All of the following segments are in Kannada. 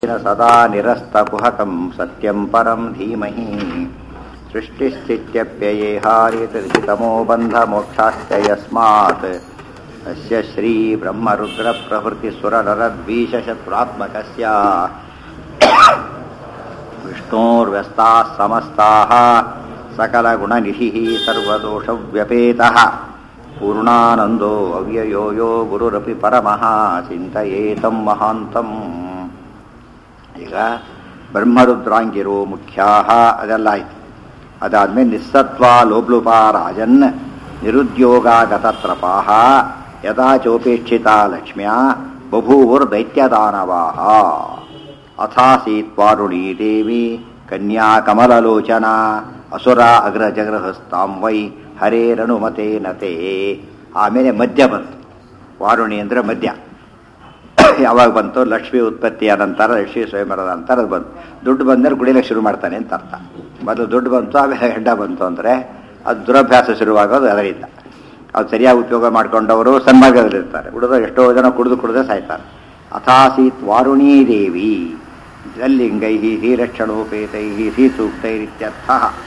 सदा निरस्तकुहकं सत्यं परं धीमहि सृष्टिस्थित्यप्ययेहारितमो बन्धमोक्षाश्च यस्मात् अस्य श्रीब्रह्मरुद्रप्रभृतिसुरनरद्वीषशत्रुरात्मकस्य विष्णोर्व्यस्ताः समस्ताः सकलगुणनिधिः सर्वदोषव्यपेतः पूर्णानन्दो अव्ययो यो गुरुरपि परमः चिन्तयेतं महान्तम् ಈಗ ಬ್ರಹ್ಮರುದ್ರಾಂಗಿರು ಮುಖ್ಯಾಹ ಅದೆಲ್ಲ ಆಯ್ತು ಅದಾದ್ಮೇಲೆ ನಿಸ್ಸತ್ವ ಲೋಬ್ಲುಪ ರಾಜನ್ ನಿರುದ್ಯೋಗಾಗತತ್ರಪಾಹ ಯಥಾ ಚೋಪೇಕ್ಷಿತ ಲಕ್ಷ್ಮ್ಯ ಬಭೂವುರ್ ದೈತ್ಯದಾನವಾಹ ಅಥಾಸೀತ್ ವಾರುಣೀ ದೇವಿ ಕನ್ಯಾ ಕಮಲಲೋಚನ ಅಸುರ ಅಗ್ರಜಗ್ರಹಸ್ತಾಂ ವೈ ಹರೇರನುಮತೆ ನತೆ ಆಮೇಲೆ ಮದ್ಯ ಬಂತು ವಾರುಣಿ ಅಂದರೆ ಮದ್ಯ ಯಾವಾಗ ಬಂತು ಲಕ್ಷ್ಮಿ ಉತ್ಪತ್ತಿಯ ನಂತರ ಲಕ್ಷ್ಮೀ ಸ್ವಯಂವರದ ನಂತರ ಅದು ಬಂತು ದುಡ್ಡು ಬಂದರೆ ಕುಡಿಲಿಕ್ಕೆ ಶುರು ಮಾಡ್ತಾನೆ ಅಂತ ಅರ್ಥ ಮೊದಲು ದುಡ್ಡು ಬಂತು ಆಮೇಲೆ ಹೆಡ್ಡ ಬಂತು ಅಂದರೆ ಅದು ದುರಭ್ಯಾಸ ಶುರುವಾಗೋದು ಅದರಿಂದ ಅದು ಸರಿಯಾಗಿ ಉಪಯೋಗ ಮಾಡ್ಕೊಂಡವರು ಸನ್ಮಾರ್ಗದಲ್ಲಿರ್ತಾರೆ ಉಳಿದ ಎಷ್ಟೋ ಜನ ಕುಡಿದು ಕುಡಿದೇ ಸಾಯ್ತಾರೆ ಅಥಾಸೀತ್ ವಾರುಣೀ ದೇವಿ ಜಲ್ಲಿಂಗೈ ಶ್ರೀರಕ್ಷಣೋಪೇತೈ ಶ್ರೀ ಸೂಕ್ತೈರಿತ್ಯರ್ಥ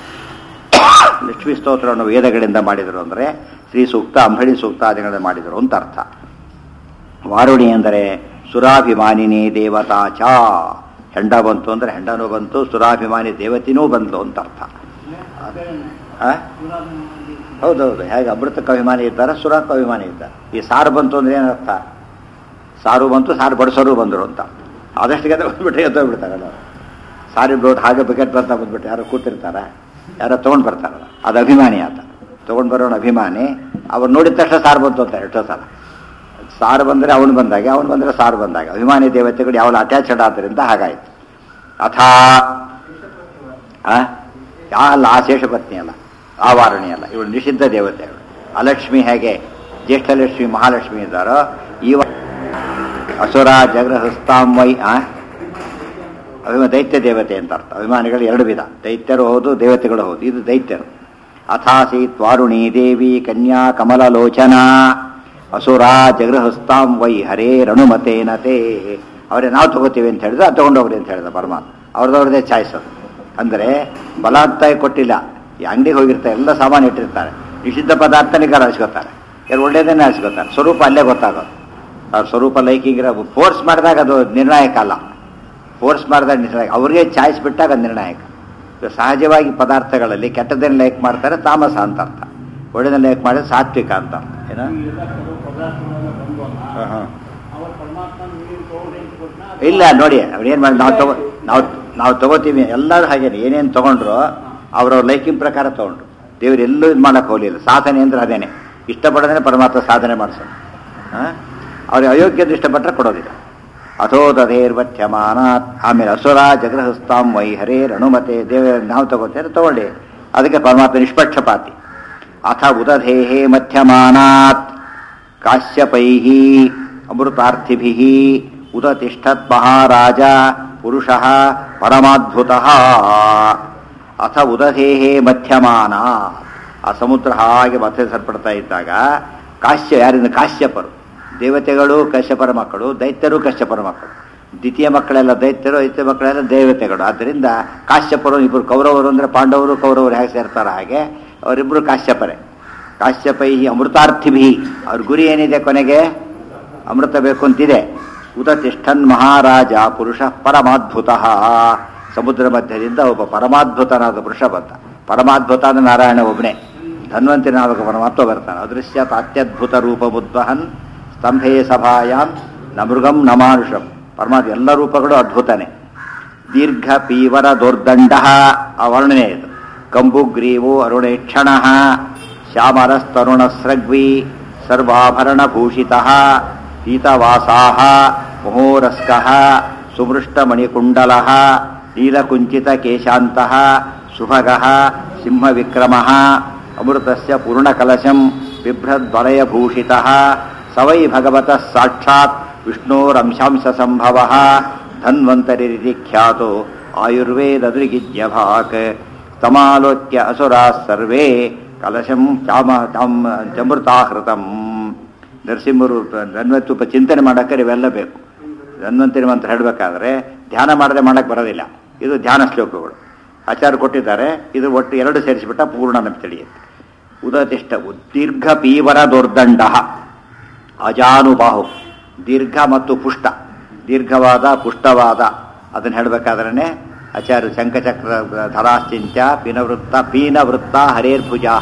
ಲಕ್ಷ್ಮೀ ಸ್ತೋತ್ರವನ್ನು ವೇದಗಳಿಂದ ಮಾಡಿದರು ಅಂದರೆ ಶ್ರೀ ಸೂಕ್ತ ಅಂಬಳಿ ಸೂಕ್ತಾದಿಗಳಿಂದ ಮಾಡಿದರು ಅಂತ ಅರ್ಥ ವಾರುಣಿ ಅಂದರೆ ಸುರಾಭಿಮಾನಿನಿ ದೇವತಾ ಚ ಹೆಂಡ ಬಂತು ಅಂದರೆ ಹೆಂಡನೂ ಬಂತು ಸುರಾಭಿಮಾನಿ ದೇವತಿನೂ ಬಂತು ಅಂತ ಅರ್ಥ ಆ? ಹೌದೌದು ಹೇಗೆ ಅಮೃತಕ್ಕೆ ಅಭಿಮಾನಿ ಇದ್ದಾರೆ ಸುರಕ್ಕೆ ಅಭಿಮಾನಿ ಇದ್ದಾರೆ ಈ ಸಾರು ಬಂತು ಅಂದ್ರೆ ಏನರ್ಥ ಸಾರು ಬಂತು ಸಾರು ಬಡಿಸೋರು ಬಂದರು ಅಂತ ಆದಷ್ಟು ಗದ ಬಂದ್ಬಿಟ್ರೆ ಎದ್ದೋಗ್ಬಿಡ್ತಾರಲ್ಲ ಸಾರಿ ಬ್ರೋಡ್ ಹಾಗೆ ಬಕೆಟ್ ಬರ್ತಾ ಬಂದ್ಬಿಟ್ಟು ಯಾರೋ ಕೂತಿರ್ತಾರ ಯಾರೋ ತೊಗೊಂಡು ಬರ್ತಾರಲ್ಲ ಅದು ಅಭಿಮಾನಿ ಆತ ತೊಗೊಂಡು ಬರೋಣ ಅಭಿಮಾನಿ ಅವ್ರು ನೋಡಿದ ತಕ್ಷಣ ಸಾರು ಬಂತು ಅಂತ ಎಷ್ಟೋ ಸಲ ಸಾರು ಬಂದರೆ ಅವನು ಬಂದಾಗೆ ಅವನು ಬಂದರೆ ಸಾರು ಬಂದಾಗ ಅಭಿಮಾನಿ ದೇವತೆಗಳು ಯಾವಲ್ಲ ಅಟ್ಯಾಚಡ್ ಆದ್ದರಿಂದ ಹಾಗಾಯಿತು ಅಥಾ ಆ? ಯಾ ಅಲ್ಲ ಆ ಶೇಷಪತ್ನಿ ಅಲ್ಲ ಆ ವಾರಣಿ ಅಲ್ಲ ಇವಳು ನಿಷಿದ್ಧ ದೇವತೆಗಳು ಅಲಕ್ಷ್ಮಿ ಹೇಗೆ ಜ್ಯೇಷ್ಠಲಕ್ಷ್ಮಿ ಮಹಾಲಕ್ಷ್ಮಿ ಇದ್ದಾರೋ ಈ ವ- ಅಸುರ ಜಗ್ರಹಸ್ತಾಂ ವೈ ಆ ಅಭಿಮ ದೈತ್ಯ ದೇವತೆ ಅಂತ ಅರ್ಥ ಅಭಿಮಾನಿಗಳು ಎರಡು ವಿಧ ದೈತ್ಯರು ಹೌದು ದೇವತೆಗಳು ಹೌದು ಇದು ದೈತ್ಯರು ಅಥಾಸೀತ್ ವಾರುಣಿ ದೇವಿ ಕನ್ಯಾ ಕಮಲಲೋಚನಾ ಅಸುರ ಜಗೃಹಸ್ತಾಂ ವೈ ಹರೇ ರಣುಮತೇನತೆ ಅವರೇ ನಾವು ತಗೋತೀವಿ ಅಂತ ಹೇಳಿದ್ರೆ ಅದು ತಗೊಂಡೋಗ್ರಿ ಅಂತ ಹೇಳಿದ ಪರಮಾತ್ಮ ಅವ್ರದವ್ರದೇ ಚಾಯ್ಸ್ ಅದು ಅಂದರೆ ಬಲಾತ್ಕಾಯ ಕೊಟ್ಟಿಲ್ಲ ಈ ಅಂಗಡಿಗೆ ಹೋಗಿರ್ತಾರೆ ಎಲ್ಲ ಸಾಮಾನು ಇಟ್ಟಿರ್ತಾರೆ ನಿಷಿದ್ಧ ಪದಾರ್ಥನಿಗಾರ ಹಚ್ಕೋತಾರೆ ಯಾರು ಒಳ್ಳೇದನ್ನೇ ಹಚ್ಕೋತಾರೆ ಸ್ವರೂಪ ಅಲ್ಲೇ ಗೊತ್ತಾಗೋದು ಅವ್ರ ಸ್ವರೂಪ ಲೈಕಿಂಗ್ ಫೋರ್ಸ್ ಮಾಡಿದಾಗ ಅದು ನಿರ್ಣಾಯಕ ಅಲ್ಲ ಫೋರ್ಸ್ ಮಾಡಿದಾಗ ನಿರ್ಣಾಯಕ ಅವ್ರಿಗೆ ಚಾಯ್ಸ್ ಬಿಟ್ಟಾಗ ಅದು ನಿರ್ಣಾಯಕ ಇದು ಸಹಜವಾಗಿ ಪದಾರ್ಥಗಳಲ್ಲಿ ಕೆಟ್ಟದನ್ನು ಲೈಕ್ ಮಾಡ್ತಾರೆ ತಾಮಸ ಅಂತ ಅರ್ಥ ಒಳ್ಳೆದನ್ನ ಲೈಕ್ ಮಾಡಿದ್ರೆ ಸಾತ್ವಿಕ ಅಂತ ಅರ್ಥ ಏನೋ ಹಾಂ ಹಾಂ ಇಲ್ಲ ನೋಡಿ ಅವ್ರೇನು ಮಾಡಿ ನಾವು ತಗೋ ನಾವು ನಾವು ತಗೋತೀವಿ ಎಲ್ಲರೂ ಹಾಗೇನೆ ಏನೇನು ತಗೊಂಡ್ರು ಅವ್ರವ್ರ ಲೈಕಿಂಗ್ ಪ್ರಕಾರ ತಗೊಂಡ್ರು ದೇವ್ರು ಎಲ್ಲೂ ಇದು ಮಾಡಕ್ಕೆ ಹೋಗಲಿಲ್ಲ ಸಾಧನೆ ಅಂದ್ರೆ ಅದೇನೆ ಇಷ್ಟಪಡೋದೇ ಪರಮಾತ್ಮ ಸಾಧನೆ ಮಾಡಿಸೋದು ಹಾಂ ಅವ್ರಿಗೆ ಅಯೋಗ್ಯದ ಇಷ್ಟಪಟ್ಟರೆ ಕೊಡೋದಿಲ್ಲ ಅಥೋದಧೇರ್ವಚ್ಯಮಾನಾತ್ ಆಮೇಲೆ ಅಸುರ ಜಗ್ರಹಸ್ತಾಂ ವೈ ಹರೇ ರಣುಮತೆ ದೇವ ನಾವು ತಗೋತೇವೆ ತಗೊಳ್ಳಿ ಅದಕ್ಕೆ ಪರಮಾತ್ಮ ನಿಷ್ಪಕ್ಷಪಾತಿ ಅಥ ಉದಧೇಹೇ ಮಧ್ಯಮಾನಾತ್ ಕಾಶ್ಯಪೈಃ ಅಮೃತಾರ್ಥಿಭಿಃ ಉದತಿಷ್ಠತ್ ಮಹಾರಾಜ ಪುರುಷಃ ಪರಮಾದ್ಭುತಃ ಅಥ ಉದಧೇಹೇ ಮಧ್ಯಮಾನ ಆ ಸಮುದ್ರ ಹಾಗೆ ಮಥಿಸಲ್ಪಡ್ತಾ ಇದ್ದಾಗ ಕಾಶ್ಯ ಯಾರಿಂದ ಕಾಶ್ಯಪರು ದೇವತೆಗಳು ಕಶ್ಯಪರ ಮಕ್ಕಳು ದೈತ್ಯರು ಕಶ್ಯಪರ ಮಕ್ಕಳು ದ್ವಿತೀಯ ಮಕ್ಕಳೆಲ್ಲ ದೈತ್ಯರು ಐತ್ಯ ಮಕ್ಕಳೆಲ್ಲ ದೇವತೆಗಳು ಆದ್ದರಿಂದ ಕಾಶ್ಯಪರು ಇಬ್ಬರು ಕೌರವರು ಅಂದರೆ ಪಾಂಡವರು ಕೌರವರು ಹೇಗೆ ಸೇರ್ತಾರ ಹಾಗೆ ಅವರಿಬ್ಬರು ಕಾಶ್ಯಪರೇ ಕಾಶ್ಯಪೈ ಅಮೃತಾರ್ಥಿಭಿ ಅವ್ರ ಗುರಿ ಏನಿದೆ ಕೊನೆಗೆ ಅಮೃತ ಬೇಕು ಅಂತಿದೆ ಉದತಿಷ್ಠನ್ ಮಹಾರಾಜ ಪುರುಷ ಪರಮಾದ್ಭುತ ಸಮುದ್ರ ಮಧ್ಯದಿಂದ ಒಬ್ಬ ಪರಮಾದ್ಭುತನಾದ ಪುರುಷ ಬಂತ ಪರಮಾದ್ಭುತ ಅಂದ್ರೆ ನಾರಾಯಣ ಒಬ್ಬನೇ ಧನ್ವಂತರಿನಾದ ಪರಮಾತ್ಮ ಬರ್ತಾನೆ ಅದೃಶ್ಯ ಅತ್ಯದ್ಭುತ ರೂಪ ಮುದ್ವಹನ್ ಸ್ತಂಭೇ ಸಭಾಯಾಮ್ ನ ಮೃಗಂ ನ ಮಾನುಷಂ ಪರಮಾತ್ಮ ಎಲ್ಲ ರೂಪಗಳು ಅದ್ಭುತನೇ ದೀರ್ಘ ಪೀವರ ದೋರ್ದಂಡ ಆ ವರ್ಣನೆ ಇದು ಕಂಬುಗ್ರೀವೋ ಅರುಣೇಕ್ಷಣ ಶ್ಯಾಮರಸ್ತರುಣಸ್ರಗ್ವಿ ಸರ್ವಾಭರಣಭೂಷಿತ ಪೀತವಾಸಾ ಮಹೋರಸ್ಕ ಸುಮೃಷ್ಟಮಣಿಕುಂಡಲ ನೀಲಕುಂಚಿತಕೇಶಾಂತ ಸುಭಗ ಸಿಂಹವಿಕ್ರಮ ಅಮೃತಸ್ಯ ಪೂರ್ಣಕಲಶಂ ಬಿಭ್ರದ್ವಲಯಭೂಷಿತ ಸ ವೈ ಭಗವತಃ ಸಾಕ್ಷಾತ್ ವಿಷ್ಣೋರಂಶಾಂಶ ಸಂಭವ ಧನ್ವಂತರಿರಿತಿ ಖ್ಯಾತೋ ಆಯುರ್ವೇದದೃಗಿಜ್ಯಭಾಕ್ ತಮಾಲೋಕ್ಯ ಅಸುರಾ ಸರ್ವೇ ಕಲಶಂ ಚಾಮ ಚಾಮ್ ಚಮೃತಾಹೃತಂ ನರಸಿಂಹರು ಧನ್ವತ್ತುಪ ಚಿಂತನೆ ಮಾಡೋಕ್ಕೆ ಇವೆಲ್ಲ ಬೇಕು ಧನ್ವಂತರಿ ಮಂತ್ರ ಹೇಳಬೇಕಾದ್ರೆ ಧ್ಯಾನ ಮಾಡದೆ ಮಾಡಕ್ಕೆ ಬರೋದಿಲ್ಲ ಇದು ಧ್ಯಾನ ಶ್ಲೋಕಗಳು ಆಚಾರ್ಯ ಕೊಟ್ಟಿದ್ದಾರೆ ಇದು ಒಟ್ಟು ಎರಡು ಸೇರಿಸಿಬಿಟ್ಟ ಪೂರ್ಣ ನಮಗೆ ತಿಳಿಯುತ್ತೆ ಉದತಿಷ್ಠ ದೀರ್ಘ ಪೀವರ ದುರ್ದಂಡ ಅಜಾನುಬಾಹು ದೀರ್ಘ ಮತ್ತು ಪುಷ್ಟ ದೀರ್ಘವಾದ ಪುಷ್ಟವಾದ ಅದನ್ನು ಹೇಳಬೇಕಾದ್ರೆ ಆಚಾರ್ಯ ಶಂಖಚಕ್ರ ಧರಾಶ್ಚಿಂತ್ಯ ಪೀನವೃತ್ತ ಪೀನವೃತ್ತ ಹರೇರ್ಭುಜಾ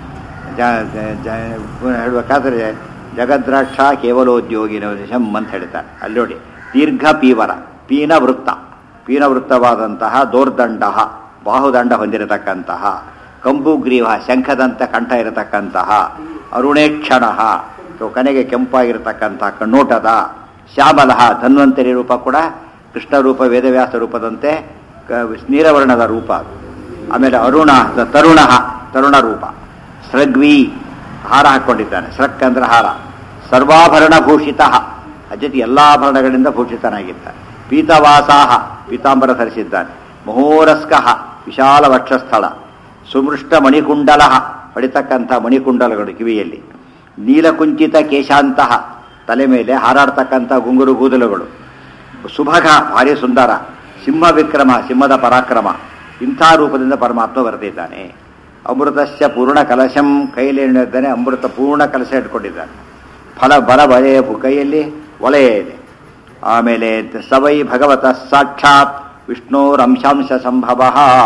ಹೇಳಬೇಕಾದ್ರೆ ಜಗದ್ರಾಕ್ಷ ಕೇವಲೋದ್ಯೋಗಿನ ಶಂ ಅಂತ ಹೇಳ್ತಾರೆ ಅಲ್ಲಿ ನೋಡಿ ದೀರ್ಘ ಪೀವರ ಪೀನವೃತ್ತ ಪೀನವೃತ್ತವಾದಂತಹ ದೋರ್ದಂಡ ಬಾಹುದಂಡ ಹೊಂದಿರತಕ್ಕಂತಹ ಕಂಬುಗ್ರೀವ ಶಂಖದಂತ ಕಂಠ ಇರತಕ್ಕಂತಹ ಅರುಣೇಕ್ಷಣ ಕೊನೆಗೆ ಕೆಂಪಾಗಿರತಕ್ಕಂಥ ಕಣ್ಣೋಟದ ಶ್ಯಾಮಲ ಧನ್ವಂತರಿ ರೂಪ ಕೂಡ ಕೃಷ್ಣ ರೂಪ ವೇದವ್ಯಾಸ ರೂಪದಂತೆ ಕ- ನೀಲವರ್ಣದ ರೂಪ ಅದು. ಆಮೇಲೆ ಅರುಣ ತರುಣ ತರುಣ ರೂಪ ಸೃಗ್ವಿ ಹಾರ ಹಾಕ್ಕೊಂಡಿದ್ದಾನೆ ಸೃಕ್ ಅಂದ್ರೆ ಹಾರ ಸರ್ವಾಭರಣ ಭೂಷಿತ ಅಜತಿ ಎಲ್ಲ ಆಭರಣಗಳಿಂದ ಭೂಷಿತನಾಗಿದ್ದಾನೆ ಪೀತವಾಸಾಹ ಪೀತಾಂಬರ ಧರಿಸಿದ್ದಾನೆ ಮಹೋರಸ್ಕಃ ವಿಶಾಲ ವಕ್ಷಸ್ಥಳ ಸುಮೃಷ್ಟ ಮಣಿಕುಂಡಲ ಹೊಡಿತಕ್ಕಂಥ ಮಣಿಕುಂಡಲಗಳು ಕಿವಿಯಲ್ಲಿ ನೀಲಕುಂಚಿತ ಕೇಶಾಂತಹ ತಲೆ ಮೇಲೆ ಹಾರಾಡ್ತಕ್ಕಂಥ ಗುಂಗುರು ಕೂದಲುಗಳು ಸುಭಗ ಭಾರಿ ಸುಂದರ ಸಿಂಹ ವಿಕ್ರಮ ಸಿಂಹದ ಪರಾಕ್ರಮ ಇಂಥ ರೂಪದಿಂದ ಪರಮಾತ್ಮ ಬರೆದಿದ್ದಾನೆ ಅಮೃತಸ್ಯ ಪೂರ್ಣ ಕಲಶಂ ಕೈಯಲ್ಲಿ ಏನಿದ್ದಾನೆ ಅಮೃತ ಪೂರ್ಣ ಕಲಶ ಇಟ್ಕೊಂಡಿದ್ದಾನೆ ಫಲ ಬಲ ಬಲೆ ಕೈಯಲ್ಲಿ ವಲಯ ಇದೆ ಆಮೇಲೆ ಸವೈ ಭಗವತ ಸಾಕ್ಷಾತ್ ವಿಷ್ಣೋರಂಶಾಂಶ ಸಂಭವ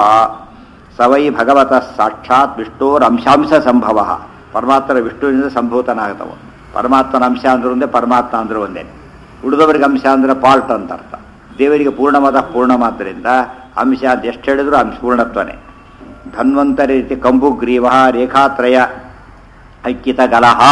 ಸವೈ ಭಗವತ ಸಾಕ್ಷಾತ್ ವಿಷ್ಣೋರಂಶಾಂಶ ಸಂಭವ ಪರಮಾತ್ಮನ ವಿಷ್ಣುವಿನಿಂದ ಸಂಭೂತನಾಗತವ ಪರಮಾತ್ಮನ ಅಂಶ ಅಂದ್ರೂ ಒಂದೇ ಪರಮಾತ್ಮ ಅಂದ್ರೂ ಒಂದೇ ಉಳಿದವರಿಗೆ ಅಂಶ ಅಂದ್ರೆ ಪಾರ್ಟ್ ಅಂತ ಅರ್ಥ ದೇವರಿಗೆ ಪೂರ್ಣವಾದ ಪೂರ್ಣಮಾದ್ದರಿಂದ ಅಂಶ ಅಂತ ಎಷ್ಟು ಹೇಳಿದ್ರು ಅಂಶ ಪೂರ್ಣತ್ವನೇ ಧನ್ವಂತರಿ ರೀತಿ ಕಂಬುಗ್ರೀವ ರೇಖಾತ್ರಯ ಐಕ್ಯಿತ ಗಲಹ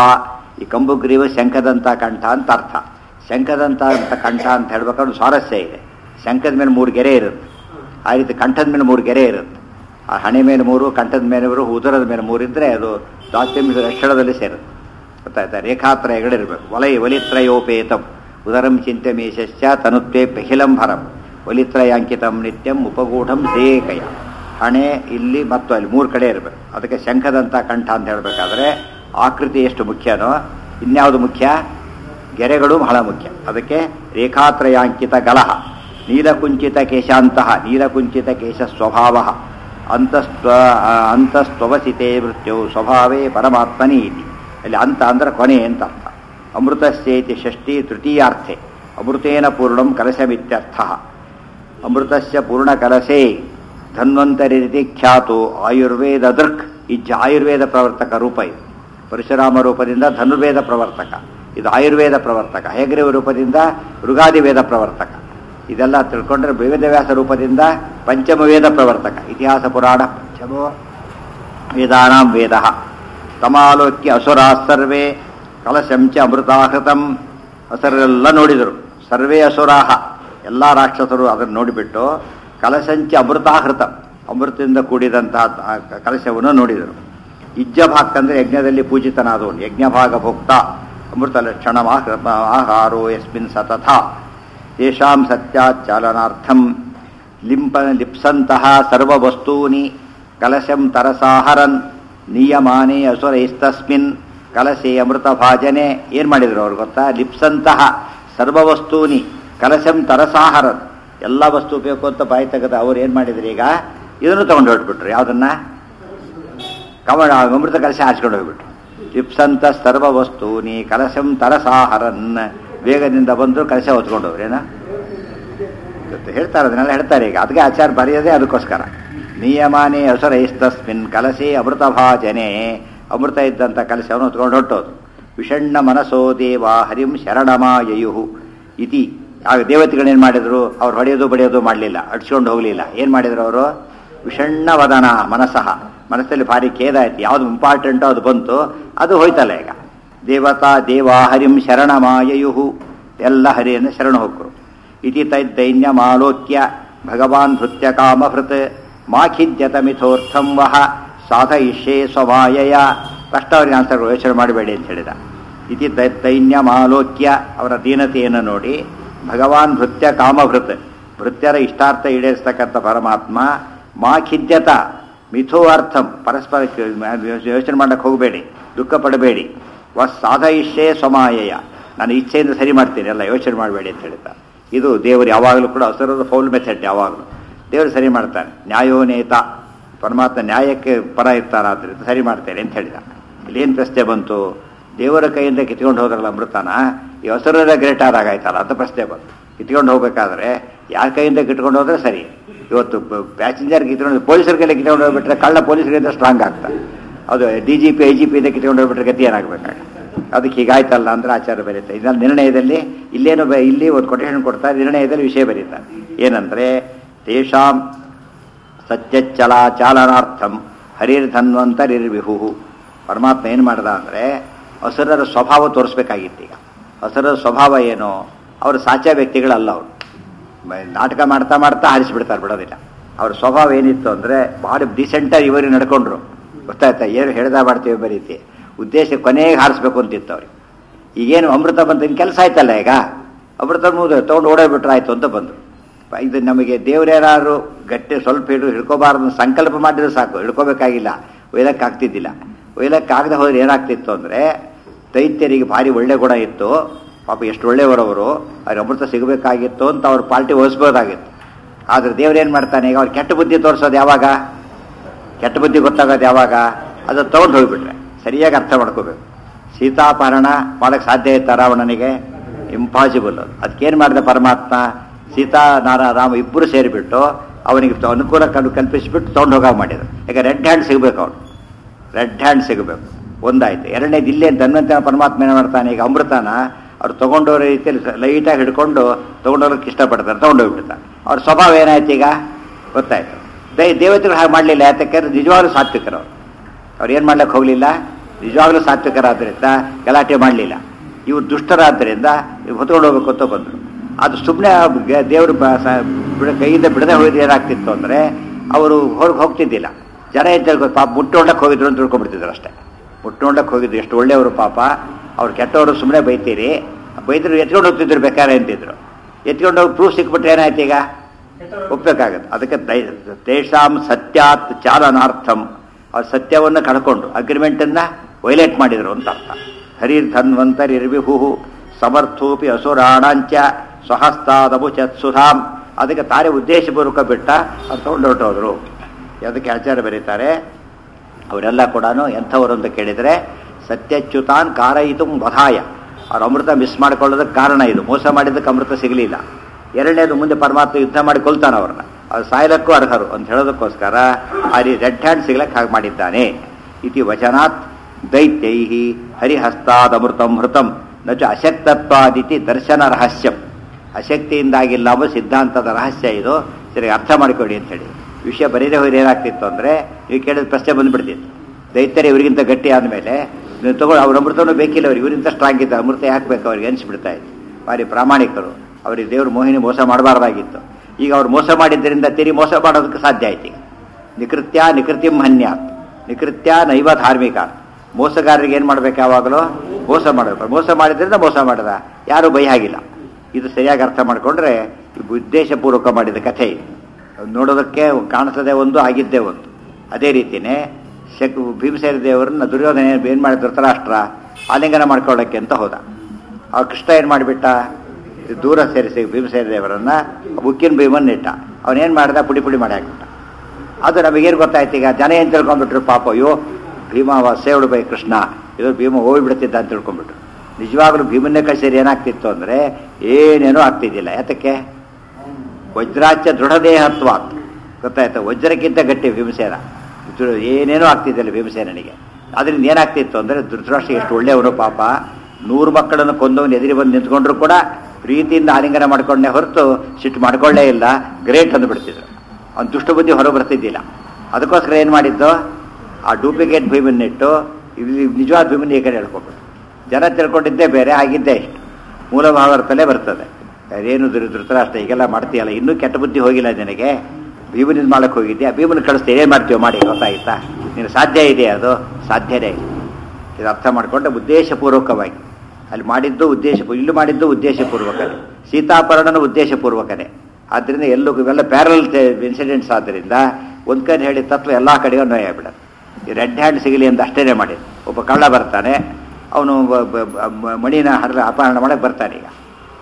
ಈ ಕಂಬುಗ್ರೀವ ಶಂಖದಂತ ಕಂಠ ಅಂತ ಅರ್ಥ ಶಂಖದಂತ ಅಂತ ಕಂಠ ಅಂತ ಹೇಳ್ಬೇಕಾದ್ರೆ ಸ್ವಾರಸ್ಯ ಇದೆ ಶಂಖದ ಮೇಲೆ ಮೂರು ಗೆರೆ ಇರುತ್ತೆ ಆ ರೀತಿ ಕಂಠದ ಮೇಲೆ ಮೂರು ಗೆರೆ ಇರುತ್ತೆ ಆ ಹಣೆ ಮೇಲೆ ಮೂರು ಕಂಠದ ಮೇಲೆ ಮೂರು ಉದರದ ಮೇಲೆ ಮೂರು ಇದ್ದರೆ ಅದು ದಾಸ್ಯಂಶ ಅಕ್ಷರದಲ್ಲಿ ಸೇರುತ್ತೆ ಗೊತ್ತಾಯ್ತಾ ರೇಖಾತ್ರಯಗಳಿರಬೇಕು ವಲಯ ವಲಿತ್ರಯೋಪೇತಂ ಉದರಂ ಚಿಂತ್ಯಮೇಶಶ್ಚ ತನುತ್ವೇ ಪಹಿಲಂಭರಂ ವಲಿತ್ರಯಾಂಕಿತಂ ನಿತ್ಯಂ ಉಪಗೂಢಂ ಸೇಕಯ ಹಣೆ ಇಲ್ಲಿ ಮತ್ತು ಅಲ್ಲಿ ಮೂರು ಕಡೆ ಇರಬೇಕು ಅದಕ್ಕೆ ಶಂಖದಂಥ ಕಂಠ ಅಂತ ಹೇಳಬೇಕಾದ್ರೆ ಆಕೃತಿ ಎಷ್ಟು ಮುಖ್ಯನೋ ಇನ್ಯಾವುದು ಮುಖ್ಯ ಗೆರೆಗಳು ಬಹಳ ಮುಖ್ಯ ಅದಕ್ಕೆ ರೇಖಾತ್ರಯಾಂಕಿತ ಗಲಹ ನೀಲಕುಂಚಿತ ಕೇಶಾಂತಹ ನೀಲಕುಂಚಿತ ಕೇಶ ಸ್ವಭಾವ ಅಂತಸ್ತ್ವ ಅಂತಸ್ತ್ವವಸಿತೆ ಮೃತ್ಯು ಸ್ವಭಾವೇ ಪರಮಾತ್ಮನಿ ಇತಿ ಅಲ್ಲಿ ಅಂತ ಅಂದ್ರೆ ಕೊನೆ ಅಂತ ಅರ್ಥ ಅಮೃತಸ್ಯೇತಿ ಷಷ್ಠಿ ತೃತೀಯಾರ್ಥೆ ಅಮೃತೇನ ಪೂರ್ಣಂ ಕಲಶಮಿತ್ಯರ್ಥ ಅಮೃತಸ್ಯ ಪೂರ್ಣಕಲಸೆ ಧನ್ವಂತರಿ ರೀತಿ ಖ್ಯಾತು ಆಯುರ್ವೇದ ದೃಕ್ ಇಜ್ಜ ಆಯುರ್ವೇದ ಪ್ರವರ್ತಕ ರೂಪ ಇದು ಪರಶುರಾಮ ರೂಪದಿಂದ ಧನುರ್ವೇದ ಪ್ರವರ್ತಕ ಇದು ಆಯುರ್ವೇದ ಪ್ರವರ್ತಕ ಹೇಗ್ರೀವ ರೂಪದಿಂದ ಮೃಗಾದಿ ವೇದ ಪ್ರವರ್ತಕ ಇದೆಲ್ಲ ತಿಳ್ಕೊಂಡ್ರೆ ವೇದವ್ಯಾಸ ರೂಪದಿಂದ ಪಂಚಮ ವೇದ ಪ್ರವರ್ತಕ ಇತಿಹಾಸ ಪುರಾಣ ಪಂಚಮೋ ವೇದಾನಾಂ ವೇದ ತಮಾಲೋಕ್ಯ ಅಸುರಾ ಸರ್ವೇ ಕಲಶಂಚ ಅಮೃತಾಹೃತಂ ಅಸುರೆಲ್ಲ ನೋಡಿದರು ಸರ್ವೇ ಅಸುರಾಹ ಎಲ್ಲ ರಾಕ್ಷಸರು ಅದನ್ನು ನೋಡಿಬಿಟ್ಟು ಕಲಶಂಚ ಅಮೃತಾಹೃತ ಅಮೃತದಿಂದ ಕೂಡಿದಂತಹ ಆ ಕಲಶವನ್ನು ನೋಡಿದರು ಇಜ್ಜಭಾಕ್ ಅಂದರೆ ಯಜ್ಞದಲ್ಲಿ ಪೂಜಿತನಾದವನು ಯಜ್ಞಭಾಗ ಭೋಕ್ತ ಅಮೃತ ಲಕ್ಷಣ ಆಹಾರೋ ಯಸ್ಮಿನ್ ಸತತ ತೇಷಾಂ ಸತ್ಯಾಚಾಲನಾರ್ಥಂ ಲಿಂಪ ಲಿಪ್ಸಂತಹ ಸರ್ವವಸ್ತೂನಿ ಕಲಶಂ ತರಸಾಹರನ್ ನಿಯಮಾನೇ ಅಸುರೈಸ್ತಸ್ಮಿನ್ ಕಲಶೆ ಅಮೃತ ಭಾಜನೆ ಏನು ಮಾಡಿದ್ರು ಅವ್ರು ಗೊತ್ತಾ ಲಿಪ್ಸಂತಹ ಸರ್ವವಸ್ತೂನಿ ಕಲಶಂ ತರಸಾಹರನ್ ಎಲ್ಲ ವಸ್ತು ಬೇಕು ಅಂತ ಬಾಯಿ ತೆಗೆದ ಅವ್ರು ಏನು ಮಾಡಿದ್ರು ಈಗ ಇದನ್ನು ತಗೊಂಡು ಹೊರಟ್ಬಿಟ್ರು ಯಾವುದನ್ನ ಕಮಲ ಅಮೃತ ಕಲಶ ಹಾಚ್ಕೊಂಡು ಹೋಗ್ಬಿಟ್ರು ಲಿಪ್ಸಂತ ಸರ್ವ ವಸ್ತೂನಿ ಕಲಶಂ ತರಸಾಹರನ್ ವೇಗದಿಂದ ಬಂದರು ಕಲಶ ಹೊತ್ಕೊಂಡವ್ರು ಏನ ಗೊತ್ತು ಹೇಳ್ತಾರೆ ಅದನ್ನೆಲ್ಲ ಹೇಳ್ತಾರೆ ಈಗ ಅದಕ್ಕೆ ಆಚಾರ ಬರೆಯೋದೇ ಅದಕ್ಕೋಸ್ಕರ ನಿಯಮಾನೇ ಅಸುರೈಸ್ತಸ್ಮಿನ್ ಕಲಸೆ ಅಮೃತ ಭಾಜನೆ ಅಮೃತ ಇದ್ದಂಥ ಕಲಶವನ್ನು ಹೊತ್ಕೊಂಡು ಹೊಟ್ಟೋದು ವಿಷಣ್ಣ ಮನಸೋ ದೇವ ಹರಿಂ ಶರಣಮಾಯಯು ಇತಿ ಆಗ ದೇವತೆಗಳೇನು ಮಾಡಿದ್ರು ಅವ್ರು ಹೊಡೆಯೋದು ಬಡಿಯೋದು ಮಾಡಲಿಲ್ಲ ಅಡ್ಸ್ಕೊಂಡು ಹೋಗಲಿಲ್ಲ ಏನು ಮಾಡಿದ್ರು ಅವರು ವಿಷಣ್ಣ ವದನ ಮನಸ್ಸಹ ಮನಸ್ಸಲ್ಲಿ ಭಾರಿ ಖೇದ ಆಯ್ತು ಯಾವುದು ಇಂಪಾರ್ಟೆಂಟೋ ಅದು ಬಂತು ಅದು ಹೋಯ್ತಲ್ಲ ಈಗ ದೇವತಾ ದೇವಾ ಹರಿಂ ಶರಣಮಾಯಯು ಎಲ್ಲ ಹರಿಯನ್ನು ಶರಣ ಹೋಗ್ರು ಇತಿ ತೈದೈನ್ಯಮಾಲೋಕ್ಯ ಭಗವಾನ್ ಭೃತ್ಯ ಕಾಮಭೃತ್ ಮಾಖಿದ್ಯತ ಮಿಥೋರ್ಥಂ ವಹ ಸಾಧಯಿಷ್ಯೇ ಸ್ವಮಾಯಯ ಕಷ್ಟ ಅವರಿಗೆ ಆನ್ಸರ್ ಯೋಚನೆ ಮಾಡಬೇಡಿ ಅಂತ ಹೇಳಿದ ಇತಿ ದೈನ್ಯಮಾಲೋಕ್ಯ ಅವರ ದೀನತೆಯನ್ನು ನೋಡಿ ಭಗವಾನ್ ಭೃತ್ಯ ಕಾಮಭೃತ್ ಭೃತ್ಯರ ಇಷ್ಟಾರ್ಥ ಈಡೇರಿಸ್ತಕ್ಕಂಥ ಪರಮಾತ್ಮ ಮಾ ಖಿದ್ಯತ ಮಿಥೋ ಅರ್ಥಂ ಪರಸ್ಪರ ಯೋಚನೆ ಮಾಡಕ್ಕೆ ಹೋಗಬೇಡಿ ದುಃಖ ಪಡಬೇಡಿ ವ ಸಾಧಯಿಷ್ಯೇ ಸ್ವಮಾಯಯ ನಾನು ಇಚ್ಛೆಯಿಂದ ಸರಿ ಮಾಡ್ತೀನಿ ಎಲ್ಲ ಯೋಚನೆ ಮಾಡಬೇಡಿ ಅಂತ ಹೇಳ್ತಾ ಇದು ದೇವರು ಯಾವಾಗಲೂ ಕೂಡ ಅಸುರದ ಫೌಲ್ ಮೆಥಡ್ ಯಾವಾಗಲೂ ದೇವರು ಸರಿ ಮಾಡ್ತಾನೆ ನ್ಯಾಯೋನೇತ ಪರಮಾತ್ಮ ನ್ಯಾಯಕ್ಕೆ ಪರ ಇರ್ತಾರ ಆದ್ದರಿಂದ ಸರಿ ಮಾಡ್ತೇನೆ ಅಂತ ಹೇಳಿದ ಇಲ್ಲೇನು ಪ್ರಶ್ನೆ ಬಂತು ದೇವರ ಕೈಯಿಂದ ಕಿತ್ಕೊಂಡು ಹೋದ್ರಲ್ಲ ಅಮೃತನ ಈ ಹಸುರದ ಗ್ರೇಟ್ ಆದಾಗಾಯ್ತಲ್ಲ ಅಂತ ಪ್ರಶ್ನೆ ಬಂತು ಕಿತ್ಕೊಂಡು ಹೋಗ್ಬೇಕಾದ್ರೆ ಯಾರ ಕೈಯಿಂದ ಕಿತ್ಕೊಂಡು ಹೋದ್ರೆ ಸರಿ ಇವತ್ತು ಪ್ಯಾಸೆಂಜರ್ ಕಿತ್ಕೊಂಡು ಪೊಲೀಸರ ಕೈಲಿ ಕಿತ್ಕೊಂಡು ಹೋಗ್ಬಿಟ್ರೆ ಕಳ್ಳ ಪೊಲೀಸರಿಂದ ಸ್ಟ್ರಾಂಗ್ ಆಗ್ತಾರೆ ಅದು D G P I G P ಇಂದ ಕಿತ್ಕೊಂಡು ಹೋಗ್ಬಿಟ್ರೆ ಗತಿ ಏನಾಗಬೇಕಾಗ ಅದಕ್ಕೆ ಹೀಗಾಯ್ತಲ್ಲ ಅಂದ್ರೆ ಆಚಾರ ಬರೀತಾರೆ ಇದರಲ್ಲಿ ನಿರ್ಣಯದಲ್ಲಿ ಇಲ್ಲೇನು ಬ- ಇಲ್ಲಿ ಒಂದು ಕೊಟೇಶನ್ ಕೊಡ್ತಾರೆ ನಿರ್ಣಯದಲ್ಲಿ ವಿಷಯ ಬರೀತಾರೆ ಏನಂದ್ರೆ ತೇಷಾಂ ಸತ್ಯಚ್ಚಲ ಚಾಲನಾರ್ಥಂ ಹರಿರ್ಧನ್ವಂತರಿರ್ವಿಹು ಪರಮಾತ್ಮ ಏನು ಮಾಡ್ದ ಅಂದರೆ ಹಸುರರ ಸ್ವಭಾವ ತೋರಿಸ್ಬೇಕಾಗಿತ್ತು ಈಗ ಹಸುರರ ಸ್ವಭಾವ ಏನು ಅವರು ಸಾಚಾ ವ್ಯಕ್ತಿಗಳಲ್ಲ ಅವರು ಮ- ನಾಟಕ ಮಾಡ್ತಾ ಮಾಡ್ತಾ ಹಾರಿಸಿಬಿಡ್ತಾರೆ ಬಿಡೋದಿಲ್ಲ ಅವ್ರ ಸ್ವಭಾವ ಏನಿತ್ತು ಅಂದರೆ ಭಾಳ ಡಿಸೆಂಟಾಗಿ ಇವರು ನಡ್ಕೊಂಡ್ರು ಗೊತ್ತಾಯ್ತಾ ಏನು ಹೇಳ್ದ ಮಾಡ್ತೀವಿ ಬರೀತಿ ಉದ್ದೇಶ ಕೊನೆಗೆ ಹಾರಿಸ್ಬೇಕು ಅಂತಿತ್ತು ಅವ್ರಿಗೆ ಈಗೇನು ಅಮೃತ ಬಂತ ಇನ್ನು ಕೆಲಸ ಆಯ್ತಲ್ಲ ಈಗ ಅಮೃತ ಮುಗಿದು ತೊಗೊಂಡು ಓಡೋಗ್ಬಿಟ್ರೆ ಆಯ್ತು ಅಂತ ಬಂದರು ಇದು ನಮಗೆ ದೇವ್ರೇನಾದ್ರು ಗಟ್ಟಿ ಸ್ವಲ್ಪ ಹಿಡಿದು ಹಿಡ್ಕೋಬಾರ್ದು ಅಂತ ಸಂಕಲ್ಪ ಮಾಡಿದ್ರೆ ಸಾಕು ಹಿಡ್ಕೋಬೇಕಾಗಿಲ್ಲ ಒಯ್ಲಕ್ಕಾಗ್ತಿದ್ದಿಲ್ಲ ಒಯ್ಲಕ್ಕಾಗದೆ ಹೋದ್ರೆ ಏನಾಗ್ತಿತ್ತು ಅಂದರೆ ದೈತ್ಯರಿಗೆ ಭಾರಿ ಒಳ್ಳೆ ಗುಣ ಇತ್ತು ಪಾಪ ಎಷ್ಟು ಒಳ್ಳೆಯವರವರು ಅವ್ರಿಗೆ ಅಮೃತ ಸಿಗಬೇಕಾಗಿತ್ತು ಅಂತ ಅವ್ರ ಪಾರ್ಟಿ ವಹಿಸ್ಬೋದಾಗಿತ್ತು ಆದರೆ ದೇವ್ರೇನು ಮಾಡ್ತಾನೆ ಈಗ ಅವ್ರು ಕೆಟ್ಟ ಬುದ್ಧಿ ತೋರಿಸೋದು ಯಾವಾಗ ಕೆಟ್ಟ ಬುದ್ಧಿ ಗೊತ್ತಾಗೋದು ಯಾವಾಗ ಅದು ತೊಗೊಂಡು ಹೋಗ್ಬಿಟ್ರೆ ಸರಿಯಾಗಿ ಅರ್ಥ ಮಾಡ್ಕೋಬೇಕು ಸೀತಾಪಹರಣ ಮಾಡೋಕ್ಕೆ ಸಾಧ್ಯ ಇತ್ತ ರಾವಣನಿಗೆ ಇಂಪಾಸಿಬಲ್ ಅದು ಅದಕ್ಕೇನು ಮಾಡಿದ ಪರಮಾತ್ಮ ಸೀತಾ ನಾರ ರಾಮ ಇಬ್ಬರು ಸೇರಿಬಿಟ್ಟು ಅವನಿಗೆ ಅನುಕೂಲ ಕಲ್ ಕಲ್ಪಿಸಿಬಿಟ್ಟು ತೊಗೊಂಡು ಹೋಗಾಗ ಮಾಡಿದ್ರು ಈಗ ರೆಡ್ ಹ್ಯಾಂಡ್ ಸಿಗಬೇಕು ಅವನು ರೆಡ್ ಹ್ಯಾಂಡ್ ಸಿಗಬೇಕು ಒಂದಾಯ್ತು ಎರಡನೇದು ಇಲ್ಲೇ ಧನ್ವಂತನ ಪರಮಾತ್ಮ ಏನು ಮಾಡ್ತಾನೆ ಈಗ ಅಮೃತನ ಅವ್ರು ತೊಗೊಂಡೋರ ರೀತಿಯಲ್ಲಿ ಲೈಟಾಗಿ ಹಿಡ್ಕೊಂಡು ತೊಗೊಂಡೋಗಕ್ಕೆ ಇಷ್ಟಪಡ್ತಾರೆ ತೊಗೊಂಡೋಗ್ಬಿಡ್ತಾರೆ ಅವ್ರ ಸ್ವಭಾವ ಏನಾಯ್ತು ಈಗ ಗೊತ್ತಾಯ್ತು ದೈ ದೇವತೆಗಳು ಹಾಗೆ ಮಾಡಲಿಲ್ಲ ಯಾತಕ್ಕೆ ನಿಜವಾಗ್ಲೂ ಸಾತ್ವಿಕರು ಅವ್ರು ಅವ್ರು ಏನು ಮಾಡ್ಲಿಕ್ಕೆ ಹೋಗಲಿಲ್ಲ ನಿಜವಾಗ್ಲೂ ಸಾತ್ವಿಕರಾದ್ದರಿಂದ ಗಲಾಟೆ ಮಾಡಲಿಲ್ಲ ಇವ್ರು ದುಷ್ಟರಾದ್ದರಿಂದ ಇವ್ರು ಹೊತ್ಕೊಂಡು ಹೋಗ್ಬೇಕು ಅಂತ ಬಂದರು ಅದು ಸುಮ್ಮನೆ ದೇವರು ಬ- ಸ- ಬಿಡ ಕೈಯಿಂದ ಬಿಡದೆ ಹೋಗಿದ್ರೆ ಏನಾಗ್ತಿತ್ತು ಅಂದರೆ ಅವರು ಹೊರಗೆ ಹೋಗ್ತಿದ್ದಿಲ್ಲ ಜನ ಇದ್ದ ಪಾಪ ಮುಟ್ಟೊಂಡಕ್ಕೆ ಹೋಗಿದ್ರು ಅಂತ ತಿಳ್ಕೊಂಡ್ಬಿಡ್ತಿದ್ರು ಅಷ್ಟೇ ಮುಟ್ಟೊಂಡಕ್ಕೆ ಹೋಗಿದ್ರು ಎಷ್ಟು ಒಳ್ಳೆಯವರು ಪಾಪ ಅವ್ರು ಕೆಟ್ಟವರು ಸುಮ್ಮನೆ ಬೈತೀರಿ ಬೈದ್ರು ಎತ್ಕೊಂಡು ಹೋಗ್ತಿದ್ರು ಬೇಕಾರೆ ಅಂತಿದ್ರು ಎತ್ಕೊಂಡು ಹೋಗಿ ಪ್ರೂಫ್ ಸಿಕ್ಬಿಟ್ರೆ ಏನಾಯ್ತು ಈಗ ಒಪ್ಪಬೇಕಾಗತ್ತೆ ಅದಕ್ಕೆ ದೈ- ತೇಷಾಂ ಸತ್ಯಾತ್ ಚಾಲನಾರ್ಥಂ ಅವ್ರು ಸತ್ಯವನ್ನು ಕಳ್ಕೊಂಡು ಅಗ್ರಿಮೆಂಟನ್ನು ವೈಲೇಟ್ ಮಾಡಿದರು ಅಂತ ಅರ್ಥ ಹರಿರ್ ಧನ್ವಂತರಿರ್ವಿಹು ಸಮರ್ಥೋಪಿ ಅಸುರಾಣಾಂಚ ಸ್ವಹಸ್ತಾದಬುಚತ್ ಸುಧಾಂ ಅದಕ್ಕೆ ತಾರೆ ಉದ್ದೇಶಪೂರ್ವಕ ಬಿಟ್ಟ ಅವ್ರು ತಗೊಂಡು ಹೊರಟೋದ್ರು ಅದಕ್ಕೆ ಆಚಾರ್ಯ ಬರೀತಾರೆ ಅವರೆಲ್ಲ ಕೂಡ ಎಂಥವರು ಅಂತ ಕೇಳಿದರೆ ಸತ್ಯಚ್ಯುತಾನ್ ಕಾರಯಿತು ವಧಾಯ ಅವ್ರು ಅಮೃತ ಮಿಸ್ ಮಾಡ್ಕೊಳ್ಳೋದಕ್ಕೆ ಕಾರಣ ಇದು ಮೋಸ ಮಾಡಿದ್ದಕ್ಕೆ ಅಮೃತ ಸಿಗಲಿಲ್ಲ ಎರಡನೇದು ಮುಂದೆ ಪರಮಾತ್ಮ ಯುದ್ಧ ಮಾಡಿ ಕೊಲ್ತಾನ ಅವ್ರನ್ನ ಅವ್ರು ಸಾಯಲಕ್ಕೂ ಅರ್ಹರು ಅಂತ ಹೇಳೋದಕ್ಕೋಸ್ಕರ ಅಲ್ಲಿ ರೆಡ್ ಹ್ಯಾಂಡ್ ಸಿಗ್ಲಕ್ಕೆ ಹಾಗೆ ಮಾಡಿದ್ದಾನೆ ಇತಿ ವಚನಾತ್ ದೈತ್ಯೈ ಹರಿಹಸ್ತಾದಮೃತಂ ಹೃತಂ ನಚು ಅಶಕ್ತತ್ವಾದಿತಿ ದರ್ಶನ ರಹಸ್ಯಂ ಅಶಕ್ತಿಯಿಂದಾಗಿಲ್ಲ ಎಂಬ ಸಿದ್ಧಾಂತದ ರಹಸ್ಯ ಇದು ಸರಿ ಅರ್ಥ ಮಾಡಿಕೊಳ್ಳಿ ಅಂತೇಳಿ ವಿಷಯ ಬರೀದೇ ಹೋದ್ರೆ ಏನಾಗ್ತಿತ್ತು ಅಂದರೆ ನೀವು ಕೇಳಿದ ಪ್ರಶ್ನೆ ಬಂದ್ಬಿಡ್ತಿತ್ತು ದೈತ್ಯರು ಇವರಿಗಿಂತ ಗಟ್ಟಿ ಆದಮೇಲೆ ನೀವು ತಗೊಳ್ಳಿ ಅವ್ರ ಅಮೃತನೂ ಬೇಕಿಲ್ಲ ಅವ್ರಿಗೆ ಇವರಿಂದ ಸ್ಟ್ರಾಂಗ್ ಇತ್ತು ಅಮೃತ ಯಾಕೆ ಬೇಕು ಅವ್ರಿಗೆ ಅನಿಸ್ಬಿಡ್ತಾ ಇತ್ತು ಭಾರಿ ಪ್ರಾಮಾಣಿಕರು ಅವರಿಗೆ ದೇವರು ಮೋಹಿನಿ ಮೋಸ ಮಾಡಬಾರ್ದಾಗಿತ್ತು ಈಗ ಅವ್ರು ಮೋಸ ಮಾಡಿದ್ದರಿಂದ ತಿರಿ ಮೋಸ ಮಾಡೋದಕ್ಕೆ ಸಾಧ್ಯ ಆಯ್ತು ಈಗ ನಿಕೃತ್ಯ ನಿಕೃತಿಂ ಹನ್ಯಾತ್ ನಿಕೃತ್ಯ ನೈವ ಧಾರ್ಮಿಕ ಮೋಸಗಾರರಿಗೆ ಏನು ಮಾಡ್ಬೇಕು ಯಾವಾಗಲೂ ಮೋಸ ಮಾಡಬೇಕು ಮೋಸ ಮಾಡಿದ್ರಿಂದ ಮೋಸ ಮಾಡದ ಯಾರೂ ಬೈ ಹಾಗಿಲ್ಲ ಇದು ಸರಿಯಾಗಿ ಅರ್ಥ ಮಾಡಿಕೊಂಡ್ರೆ ಉದ್ದೇಶಪೂರ್ವಕ ಮಾಡಿದ ಕಥೆ ಇದು ಅದು ನೋಡೋದಕ್ಕೆ ಕಾಣಿಸದೆ ಒಂದು ಆಗಿದ್ದೇ ಒಂದು ಅದೇ ರೀತಿಯೇ ಶಕ್ ಭೀಮಸೇನ ದೇವರನ್ನ ದುರ್ಯೋಧನ ಏನು ಮಾಡಿದ ಧೃತರಾಷ್ಟ್ರ ಆಲಿಂಗನ ಮಾಡ್ಕೊಳ್ಳೋಕ್ಕೆ ಅಂತ ಹೋದ ಆ ಕೃಷ್ಣ ಏನು ಮಾಡಿಬಿಟ್ಟ ದೂರ ಸೇರಿಸಿ ಭೀಮಸೇನ ದೇವರನ್ನ ಉಕ್ಕಿನ ಭೀಮನ್ನ ಇಟ್ಟ ಅವನೇನು ಮಾಡ್ದ ಪುಡಿ ಪುಡಿ ಮಾಡಿ ಹಾಕ್ಬಿಟ್ಟ ಅದು ನಮಗೇನು ಗೊತ್ತಾಯ್ತು ಈಗ ಜನ ಏನು ತಿಳ್ಕೊಂಡ್ಬಿಟ್ರು ಪಾಪ ಅಯ್ಯೋ ಭೀಮ ಸೇವಡು ಬೈ ಕೃಷ್ಣ ಇದು ಭೀಮ ಹೋಗ್ಬಿಡ್ತಿದ್ದ ಅಂತ ತಿಳ್ಕೊಂಡ್ಬಿಟ್ರು ನಿಜವಾಗ್ಲೂ ಭೀಮನ್ನೇ ಕಳಿಸಿದ್ರೆ ಏನಾಗ್ತಿತ್ತು ಅಂದರೆ ಏನೇನೂ ಆಗ್ತಿದ್ದಿಲ್ಲ ಯಾತಕ್ಕೆ ವಜ್ರಾಚ್ಯ ದೃಢದೇಹತ್ವ ಗೊತ್ತಾಯ್ತು ವಜ್ರಕ್ಕಿಂತ ಗಟ್ಟಿ ಭೀಮಸೇನ ದೃ- ಏನೇನೂ ಆಗ್ತಿದ್ದಿಲ್ಲ ಭೀಮಸೇನಿಗೆ ಅದರಿಂದ ಏನಾಗ್ತಿತ್ತು ಅಂದರೆ ಧೃತರಾಷ್ಟ್ರ ಎಷ್ಟು ಒಳ್ಳೆಯವನು ಪಾಪ ನೂರು ಮಕ್ಕಳನ್ನು ಕೊಂದವನು ಎದುರಿ ಬಂದು ನಿಂತ್ಕೊಂಡ್ರು ಕೂಡ ಪ್ರೀತಿಯಿಂದ ಆಲಿಂಗನ ಮಾಡ್ಕೊಂಡೇ ಹೊರತು ಸಿಟ್ಟು ಮಾಡ್ಕೊಳ್ಳೇ ಇಲ್ಲ ಗ್ರೇಟ್ ಅಂದ್ಬಿಡ್ತಿದ್ರು ಅವ್ನು ದುಷ್ಟಬುದ್ಧಿ ಹೊರ ಬರ್ತಿದ್ದಿಲ್ಲ ಅದಕ್ಕೋಸ್ಕರ ಏನು ಮಾಡಿದ್ದು ಆ ಡೂಪ್ಲಿಕೇಟ್ ಭೀಮನ್ನಿಟ್ಟು ಇಲ್ಲಿ ನಿಜವಾದ ಭೀಮನ್ನ ಈ ಕಡೆ ಹೇಳ್ಕೊಬಿಟ್ಟು ಜನ ತಿಳ್ಕೊಂಡಿದ್ದೇ ಬೇರೆ ಆಗಿದ್ದೇ ಇಷ್ಟು ಮೂಲ ಭಾಗವತಲ್ಲೇ ಬರ್ತದೆ ಅದೇನು ಧೃ ಧೃತರಾಷ್ಟ್ರ ಈಗೆಲ್ಲ ಮಾಡ್ತೀಯಲ್ಲ ಇನ್ನೂ ಕೆಟ್ಟ ಬುದ್ಧಿ ಹೋಗಿಲ್ಲ ನಿನಗೆ ಭೀಮನಿಂದ ಮಾಡಕ್ಕೆ ಹೋಗಿದ್ಯಾ ಭೀಮನ ಕಳಿಸ್ತೀಯ ಏನು ಮಾಡ್ತೀವೋ ಮಾಡಿ ಗೊತ್ತಾಯ್ತಾ ನೀನು ಸಾಧ್ಯ ಇದೆ ಅದು ಸಾಧ್ಯನೇ ಇಲ್ಲ ಇದು ಅರ್ಥ ಮಾಡಿಕೊಂಡೆ ಉದ್ದೇಶಪೂರ್ವಕವಾಗಿ ಅಲ್ಲಿ ಮಾಡಿದ್ದು ಉದ್ದೇಶ ಇಲ್ಲೂ ಮಾಡಿದ್ದು ಉದ್ದೇಶಪೂರ್ವಕನೇ ಸೀತಾಪರಣನ ಉದ್ದೇಶಪೂರ್ವಕನೇ ಆದ್ದರಿಂದ ಎಲ್ಲೂ ಇವೆಲ್ಲ ಪ್ಯಾರಲ್ ಇನ್ಸಿಡೆಂಟ್ಸ್ ಆದ್ದರಿಂದ ಒಂದು ಕಡೆ ಹೇಳಿದ ತತ್ವ ಎಲ್ಲ ಕಡೆಗೂ ನೋಯ ಆಗ್ಬಿಡೋದು ಈ ರೆಡ್ ಹ್ಯಾಂಡ್ ಸಿಗಲಿ ಅಂತ ಅಷ್ಟೇನೆ ಮಾಡಿದ್ದು ಒಬ್ಬ ಕಳ್ಳ ಬರ್ತಾನೆ ಅವನು ಮಣಿನ ಹರ ಅಪಹರಣ ಮಾಡಕ್ಕೆ ಬರ್ತಾನೆ ಈಗ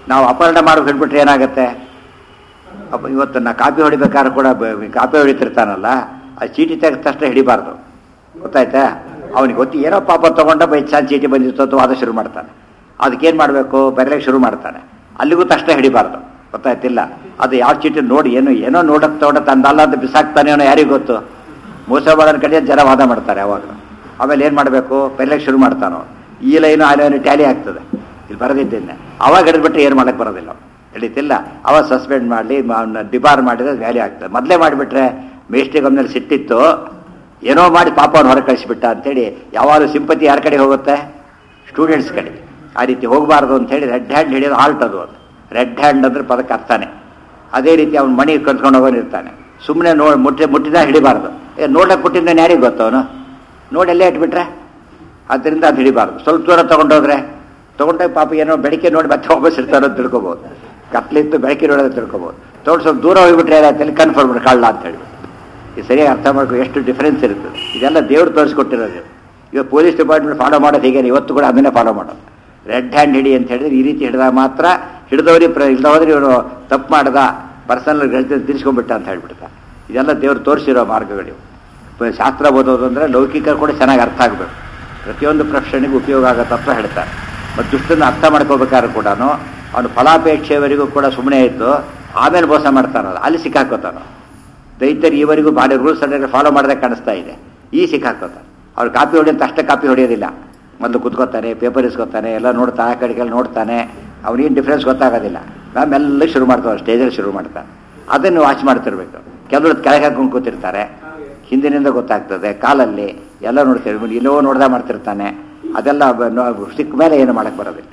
ನಾವು ಅಪಹರಣ ಮಾಡೋಕೆ ಹೇಳ್ಬಿಟ್ರೆ ಏನಾಗುತ್ತೆ ಅಪ್ಪ ಇವತ್ತು ನಾ ಕಾಪಿ ಹೊಡಿಬೇಕಾದ್ರೆ ಕೂಡ ಬ- ಕಾಪಿ ಹೊಡಿತಿರ್ತಾನಲ್ಲ ಆ ಚೀಟಿ ತೆಗೆದ ತಕ್ಷಣ ಹಿಡಿಬಾರ್ದು ಗೊತ್ತಾಯ್ತಾ ಅವನಿಗೆ ಗೊತ್ತಿ ಏನೋ ಪಾಪ ತಗೊಂಡ ಬೈ ಚಾನ್ ಚೀಟಿ ಬಂದಿತ್ತು ಅಥವಾ ಅದು ಶುರು ಮಾಡ್ತಾನೆ ಅದಕ್ಕೇನು ಮಾಡಬೇಕು ಬರೀಲಿಕ್ಕೆ ಶುರು ಮಾಡ್ತಾನೆ ಅಲ್ಲಿಗೂ ತಕ್ಷಣ ಹಿಡಿಬಾರ್ದು ಗೊತ್ತಾಯ್ತಿಲ್ಲ ಅದು ಯಾವ ಚೀಟಿ ನೋಡಿ ಏನು ಏನೋ ನೋಡಕ್ ತಗೊಂಡ ತಂದಲ್ಲ ಅಂತ ಬಿಸಾಕ್ತಾನೆ ಏನೋ ಯಾರಿಗೂ ಗೊತ್ತು ಮೋಸ ಮಾಡೋನ್ ಕಡೆ ಜನ ವಾದ ಮಾಡ್ತಾರೆ ಯಾವಾಗ ಆಮೇಲೆ ಏನು ಮಾಡಬೇಕು ಬರೀಲಿಕ್ಕೆ ಶುರು ಮಾಡ್ತಾನೋ ಈ ಲೈನು ಆ ಲೈನು ಟ್ಯಾಲಿ ಆಗ್ತದೆ ಇಲ್ಲಿ ಬರೋದಿದ್ದೇನೆ ಅವಾಗ ಹಿಡಿದ್ಬಿಟ್ರೆ ಏನು ಮಾಡಕ್ಕೆ ಬರೋದಿಲ್ಲ ಅವ್ನು. ತಿಳಿತಿಲ್ಲ ಅವಾಗ ಸಸ್ಪೆಂಡ್ ಮಾಡಲಿ ಡಿಬಾರ್ ಮಾಡಿದ್ರೆ ವ್ಯಾಲ್ಯೂ ಆಗ್ತದೆ ಮೊದಲೇ ಮಾಡಿಬಿಟ್ರೆ ಮೇಷ್ಟ್ರಿ ಗಮನಲ್ಲಿ ಸಿಟ್ಟಿತ್ತು ಏನೋ ಮಾಡಿ ಪಾಪವನ್ನು ಹೊರ ಕಳಿಸಿಬಿಟ್ಟ ಅಂತೇಳಿ ಯಾವಾಗಲೂ ಸಿಂಪತಿ ಯಾರ ಕಡೆ ಹೋಗುತ್ತೆ ಸ್ಟೂಡೆಂಟ್ಸ್ ಕಡೆ ಆ ರೀತಿ ಹೋಗಬಾರ್ದು ಅಂತೇಳಿ ರೆಡ್ ಹ್ಯಾಂಡ್ ಹಿಡಿಯೋದು ಆಲ್ಟ್ ಅದು ಅದು ರೆಡ್ ಹ್ಯಾಂಡ್ ಅಂದ್ರೆ ಪದಕ್ಕೆ ಅರ್ಥನೇ ಅದೇ ರೀತಿ ಅವ್ನು ಮಣಿ ಕಲ್ತ್ಕೊಂಡು ಹೋಗೋನಿರ್ತಾನೆ ಸುಮ್ಮನೆ ನೋ ಮುಟ್ಟಿ ಮುಟ್ಟಿದ ಹಿಡಿಬಾರ್ದು ಏ ನೋಡಕ್ಕೆ ಕೊಟ್ಟಿದ್ದಾನೆ ಯಾರಿಗೆ ಗೊತ್ತು ಅವನು ನೋಡಿ ಎಲ್ಲೇ ಇಟ್ಬಿಟ್ರೆ ಅದರಿಂದ ಅದು ಹಿಡಿಬಾರ್ದು ಸ್ವಲ್ಪ ದೂರ ತೊಗೊಂಡೋದ್ರೆ ತೊಗೊಂಡಾಗ ಪಾಪ ಏನೋ ಬೆಳಕೆ ನೋಡಿ ಮತ್ತೆ ವಾಪಸ್ ಇರ್ತಾರೋ ಅಂತ ತಿಳ್ಕೊಬೋದು ಕತ್ಲಿತ್ತು ಬೆಳಕೆ ನೋಡೋದು ತಿಳ್ಕೊಬೋದು ತೊಗೊಂಡು ಸ್ವಲ್ಪ ದೂರ ಹೋಗ್ಬಿಟ್ರೆ ಏನಾಗ್ತಲ್ಲಿ ಕನ್ಫರ್ಮ್ ಕಳ್ಳ ಅಂತ ಹೇಳ್ಬಿಟ್ಟು ಇದು ಸರಿಯಾಗಿ ಅರ್ಥ ಮಾಡ್ಕೊ ಎಷ್ಟು ಡಿಫರೆನ್ಸ್ ಇರ್ತದೆ ಇದೆಲ್ಲ ದೇವ್ರು ತೋರಿಸ್ಕೊಟ್ಟಿರೋದು ಈಗ ಪೊಲೀಸ್ ಡಿಪಾರ್ಟ್ಮೆಂಟ್ ಫಾಲೋ ಮಾಡೋದು ಹೀಗೆ ಇವತ್ತು ಕೂಡ ಅದನ್ನೇ ಫಾಲೋ ಮಾಡೋದು ರೆಡ್ ಹ್ಯಾಂಡ್ ಹಿಡಿ ಅಂತ ಹೇಳಿದ್ರೆ ಈ ರೀತಿ ಹಿಡಿದಾಗ ಮಾತ್ರ ಹಿಡಿದವ್ರಿಗೆ ಪ್ರ ಇಲ್ದ ಹೋದ್ರೆ ಇವನು ತಪ್ಪು ಮಾಡ್ದ ಪರ್ಸನಲ್ ಗಳಿಕೆ ತಿರ್ಸ್ಕೊಂಡ್ಬಿಟ್ಟ ಅಂತ ಹೇಳ್ಬಿಡ್ತ ಇದೆಲ್ಲ ದೇವ್ರು ತೋರಿಸಿರೋ ಮಾರ್ಗಗಳಿವು ಪ- ಶಾಸ್ತ್ರ ಓದೋದು ಅಂದರೆ ಲೌಕಿಕ ಕೂಡ ಚೆನ್ನಾಗಿ ಅರ್ಥ ಆಗಬೇಕು ಪ್ರತಿಯೊಂದು ಪ್ರಶ್ನೆಗೂ ಉಪಯೋಗ ಆಗೋ ತತ್ವ ಹೇಳ್ತಾರೆ ಮತ್ತು ದುಷ್ಟನ್ನು ಅರ್ಥ ಮಾಡ್ಕೋಬೇಕಾದ್ರೆ ಕೂಡ ಅವನು ಫಲಾಪೇಕ್ಷೆಯವರೆಗೂ ಕೂಡ ಸುಮ್ಮನೆ ಇದ್ದು ಆಮೇಲೆ ಮೋಸ ಮಾಡ್ತಾನಲ್ಲ ಅಲ್ಲಿ ಸಿಕ್ಕಾಕೋತಾನೋ ದೈತ್ಯರು ಈವರೆಗೂ ಮಾಡಿ ರೂಲ್ಸ್ ಅಂಡ್ ಫಾಲೋ ಮಾಡದೆ ಕಾಣಿಸ್ತಾ ಇದೆ ಈ ಸಿಕ್ಕಾಕೋತಾನೆ ಅವ್ರು ಕಾಪಿ ಹೊಡೆಯಂತ ಅಷ್ಟೇ ಕಾಪಿ ಹೊಡೆಯೋದಿಲ್ಲ ಮೊದಲು ಕುತ್ಕೋತಾನೆ ಪೇಪರ್ ಇಸ್ಕೊತಾನೆ ಎಲ್ಲ ನೋಡ್ತಾ ಆ ಕಡೆಗೆಲ್ಲ ನೋಡ್ತಾನೆ ಅವನಿಗೇನು ಡಿಫ್ರೆನ್ಸ್ ಗೊತ್ತಾಗೋದಿಲ್ಲ ಮ್ಯಾಮ್ ಎಲ್ಲ ಶುರು ಮಾಡ್ತಾವೆ ಸ್ಟೇಜಲ್ಲಿ ಶುರು ಮಾಡ್ತಾನೆ ಅದನ್ನು ವಾಚ್ ಮಾಡ್ತಿರ್ಬೇಕು ಕೆಲವರು ಕೆಳಗೆ ಹಾಕೊಂಡು ಕೂತಿರ್ತಾರೆ ಹಿಂದಿನಿಂದ ಗೊತ್ತಾಗ್ತದೆ ಕಾಲಲ್ಲಿ ಎಲ್ಲ ನೋಡ್ತಿರ್ಬೇಕು ಎಲ್ಲೋ ನೋಡ್ದ ಮಾಡ್ತಿರ್ತಾನೆ ಅದೆಲ್ಲ ಬ- ನೋ- ಸಿಕ್ಕ ಮೇಲೆ ಏನು ಮಾಡಕ್ಕೆ ಬರೋದಿಲ್ಲ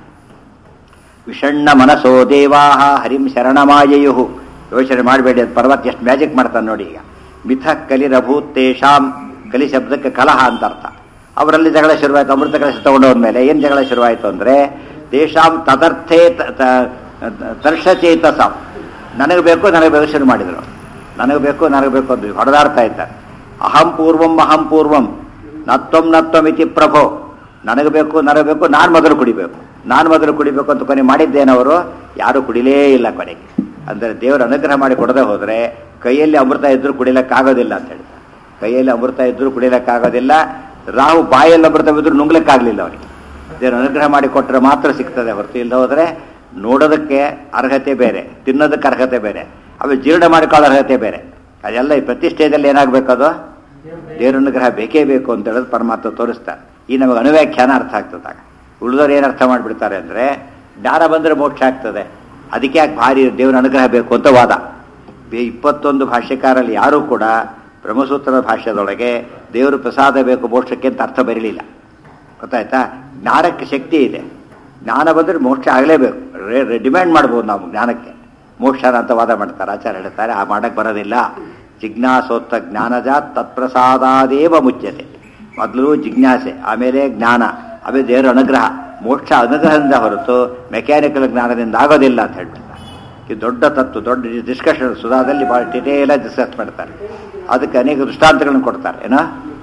ವಿಷಣ್ಣ ಮನಸೋ ದೇವಾಹ ಹರಿಂ ಶರಣಮಾಯಯು ಯೋಚನೆ ಮಾಡಬೇಡಿ ಅದು ಪರ್ವತ ಎಷ್ಟು ಮ್ಯಾಜಿಕ್ ಮಾಡ್ತಾನೆ ನೋಡಿ ಈಗ ಮಿಥ ಕಲಿರಭೂತ್ ತೇಷಾಂ ಕಲಿ ಶಬ್ದಕ್ಕೆ ಕಲಹ ಅಂತ ಅರ್ಥ ಅವರಲ್ಲಿ ಜಗಳ ಶುರುವಾಯಿತು ಅಮೃತ ಕಲಶ ತಗೊಂಡೋದ್ಮೇಲೆ ಏನು ಜಗಳ ಶುರುವಾಯಿತು ಅಂದರೆ ತೇಷಾಂ ತದರ್ಥೇ ತ- ತ- ತರ್ಷಚೇತಸಾಂ ನನಗೆ ಬೇಕು ನನಗೆ ಬೇಕು ಶುರು ಮಾಡಿದರು ನನಗೆ ಬೇಕು ನನಗೆ ಬೇಕು ಅಂತ ಹೊಡೆದಾಡ್ತಾ ಇದ್ದಾರೆ ಅಹಂ ಪೂರ್ವಂ ಅಹಂ ಪೂರ್ವಂ ನತ್ವಂ ನತ್ವಂ ಇತಿ ಪ್ರಭೋ ನನಗೆ ಬೇಕು ನನಗೆ ಬೇಕು ನಾನು ಮೊದಲು ಕುಡಿಬೇಕು ನಾನು ಮೊದಲು ಕುಡಿಬೇಕು ಅಂತ ಕೊನೆ ಮಾಡಿದ್ದೇನವರು ಯಾರು ಕುಡಿಲೇ ಇಲ್ಲ ಕೊನೆಗೆ ಅಂದರೆ ದೇವರು ಅನುಗ್ರಹ ಮಾಡಿ ಕೊಡದೆ ಹೋದರೆ ಕೈಯಲ್ಲಿ ಅಮೃತ ಇದ್ರೂ ಕುಡಿಲಕ್ಕಾಗೋದಿಲ್ಲ ಅಂತ ಹೇಳ್ತಾರೆ ಕೈಯಲ್ಲಿ ಅಮೃತ ಇದ್ರೂ ಕುಡಿಲಕ್ಕಾಗೋದಿಲ್ಲ ರಾಹು ಬಾಯಲ್ಲಿ ಅಮೃತ ಬಿದ್ದರೂ ನುಂಗ್ಲಿಕ್ಕಾಗಲಿಲ್ಲ ಅವನಿಗೆ ದೇವರು ಅನುಗ್ರಹ ಮಾಡಿ ಕೊಟ್ಟರೆ ಮಾತ್ರ ಸಿಗ್ತದೆ ಹೊರತು ಇಲ್ಲದೆ ಹೋದರೆ ನೋಡೋದಕ್ಕೆ ಅರ್ಹತೆ ಬೇರೆ ತಿನ್ನೋದಕ್ಕೆ ಅರ್ಹತೆ ಬೇರೆ ಆಮೇಲೆ ಜೀರ್ಣ ಮಾಡಿಕೊಳ್ಳೋ ಅರ್ಹತೆ ಬೇರೆ ಅದೆಲ್ಲ ಈ ಪ್ರತಿ ಸ್ಟೇಜಲ್ಲಿ ಏನಾಗಬೇಕದು ದೇವರ ಅನುಗ್ರಹ ಬೇಕೇ ಬೇಕು ಅಂತ ಹೇಳೋದು ಪರಮಾತ್ಮ ತೋರಿಸ್ತಾರೆ ಈ ನಮಗೆ ಅನುವ್ಯಾಖ್ಯಾನ ಅರ್ಥ ಆಗ್ತದಾಗ ಉಳಿದವ್ರು ಏನು ಅರ್ಥ ಮಾಡಿಬಿಡ್ತಾರೆ ಅಂದರೆ ಜ್ಞಾನ ಬಂದರೆ ಮೋಕ್ಷ ಆಗ್ತದೆ ಅದಕ್ಕೆ ಯಾಕೆ ಭಾರಿ ದೇವರ ಅನುಗ್ರಹ ಬೇಕು ಅಂತ ವಾದ ಬೇ ಇಪ್ಪತ್ತೊಂದು ಭಾಷ್ಯಕಾರಲ್ಲಿ ಯಾರೂ ಕೂಡ ಬ್ರಹ್ಮಸೂತ್ರದ ಭಾಷ್ಯದೊಳಗೆ ದೇವರು ಪ್ರಸಾದ ಬೇಕು ಮೋಕ್ಷಕ್ಕೆ ಅಂತ ಅರ್ಥ ಬರಲಿಲ್ಲ ಗೊತ್ತಾಯ್ತಾ ಜ್ಞಾನಕ್ಕೆ ಶಕ್ತಿ ಇದೆ ಜ್ಞಾನ ಬಂದರೆ ಮೋಕ್ಷ ಆಗಲೇಬೇಕು ಡಿಮ್ಯಾಂಡ್ ಮಾಡ್ಬೋದು ನಾವು ಜ್ಞಾನಕ್ಕೆ ಮೋಕ್ಷನ ಅಂತ ವಾದ ಮಾಡ್ತಾರೆ ಆಚಾರ ಹೇಳ್ತಾರೆ ಆ ಮಾಡಕ್ಕೆ ಬರೋದಿಲ್ಲ ಜಿಜ್ಞಾಸೋತ್ತ ಜ್ಞಾನಜ ತತ್ಪ್ರಸಾದಾದೇವ ಮುಚ್ಯತೆ ಮೊದಲು ಜಿಜ್ಞಾಸೆ ಆಮೇಲೆ ಜ್ಞಾನ ಆಮೇಲೆ ದೇವರ ಅನುಗ್ರಹ ಮೋಕ್ಷ ಅನುಗ್ರಹದಿಂದ ಹೊರತು ಮೆಕ್ಯಾನಿಕಲ್ ಜ್ಞಾನದಿಂದ ಆಗೋದಿಲ್ಲ ಅಂತ ಹೇಳ್ಬಿಡ್ತಾರೆ ಇದು ದೊಡ್ಡ ತತ್ವ ದೊಡ್ಡ ಡಿಸ್ಕಷನ್ ಸುಧಾದಲ್ಲಿ ಭಾಳ ಡಿಟೇಲಾಗಿ ಡಿಸ್ಕಸ್ ಮಾಡ್ತಾರೆ ಅದಕ್ಕೆ ಅನೇಕ ದೃಷ್ಟಾಂತಗಳನ್ನು ಕೊಡ್ತಾರೆ ಏನೋ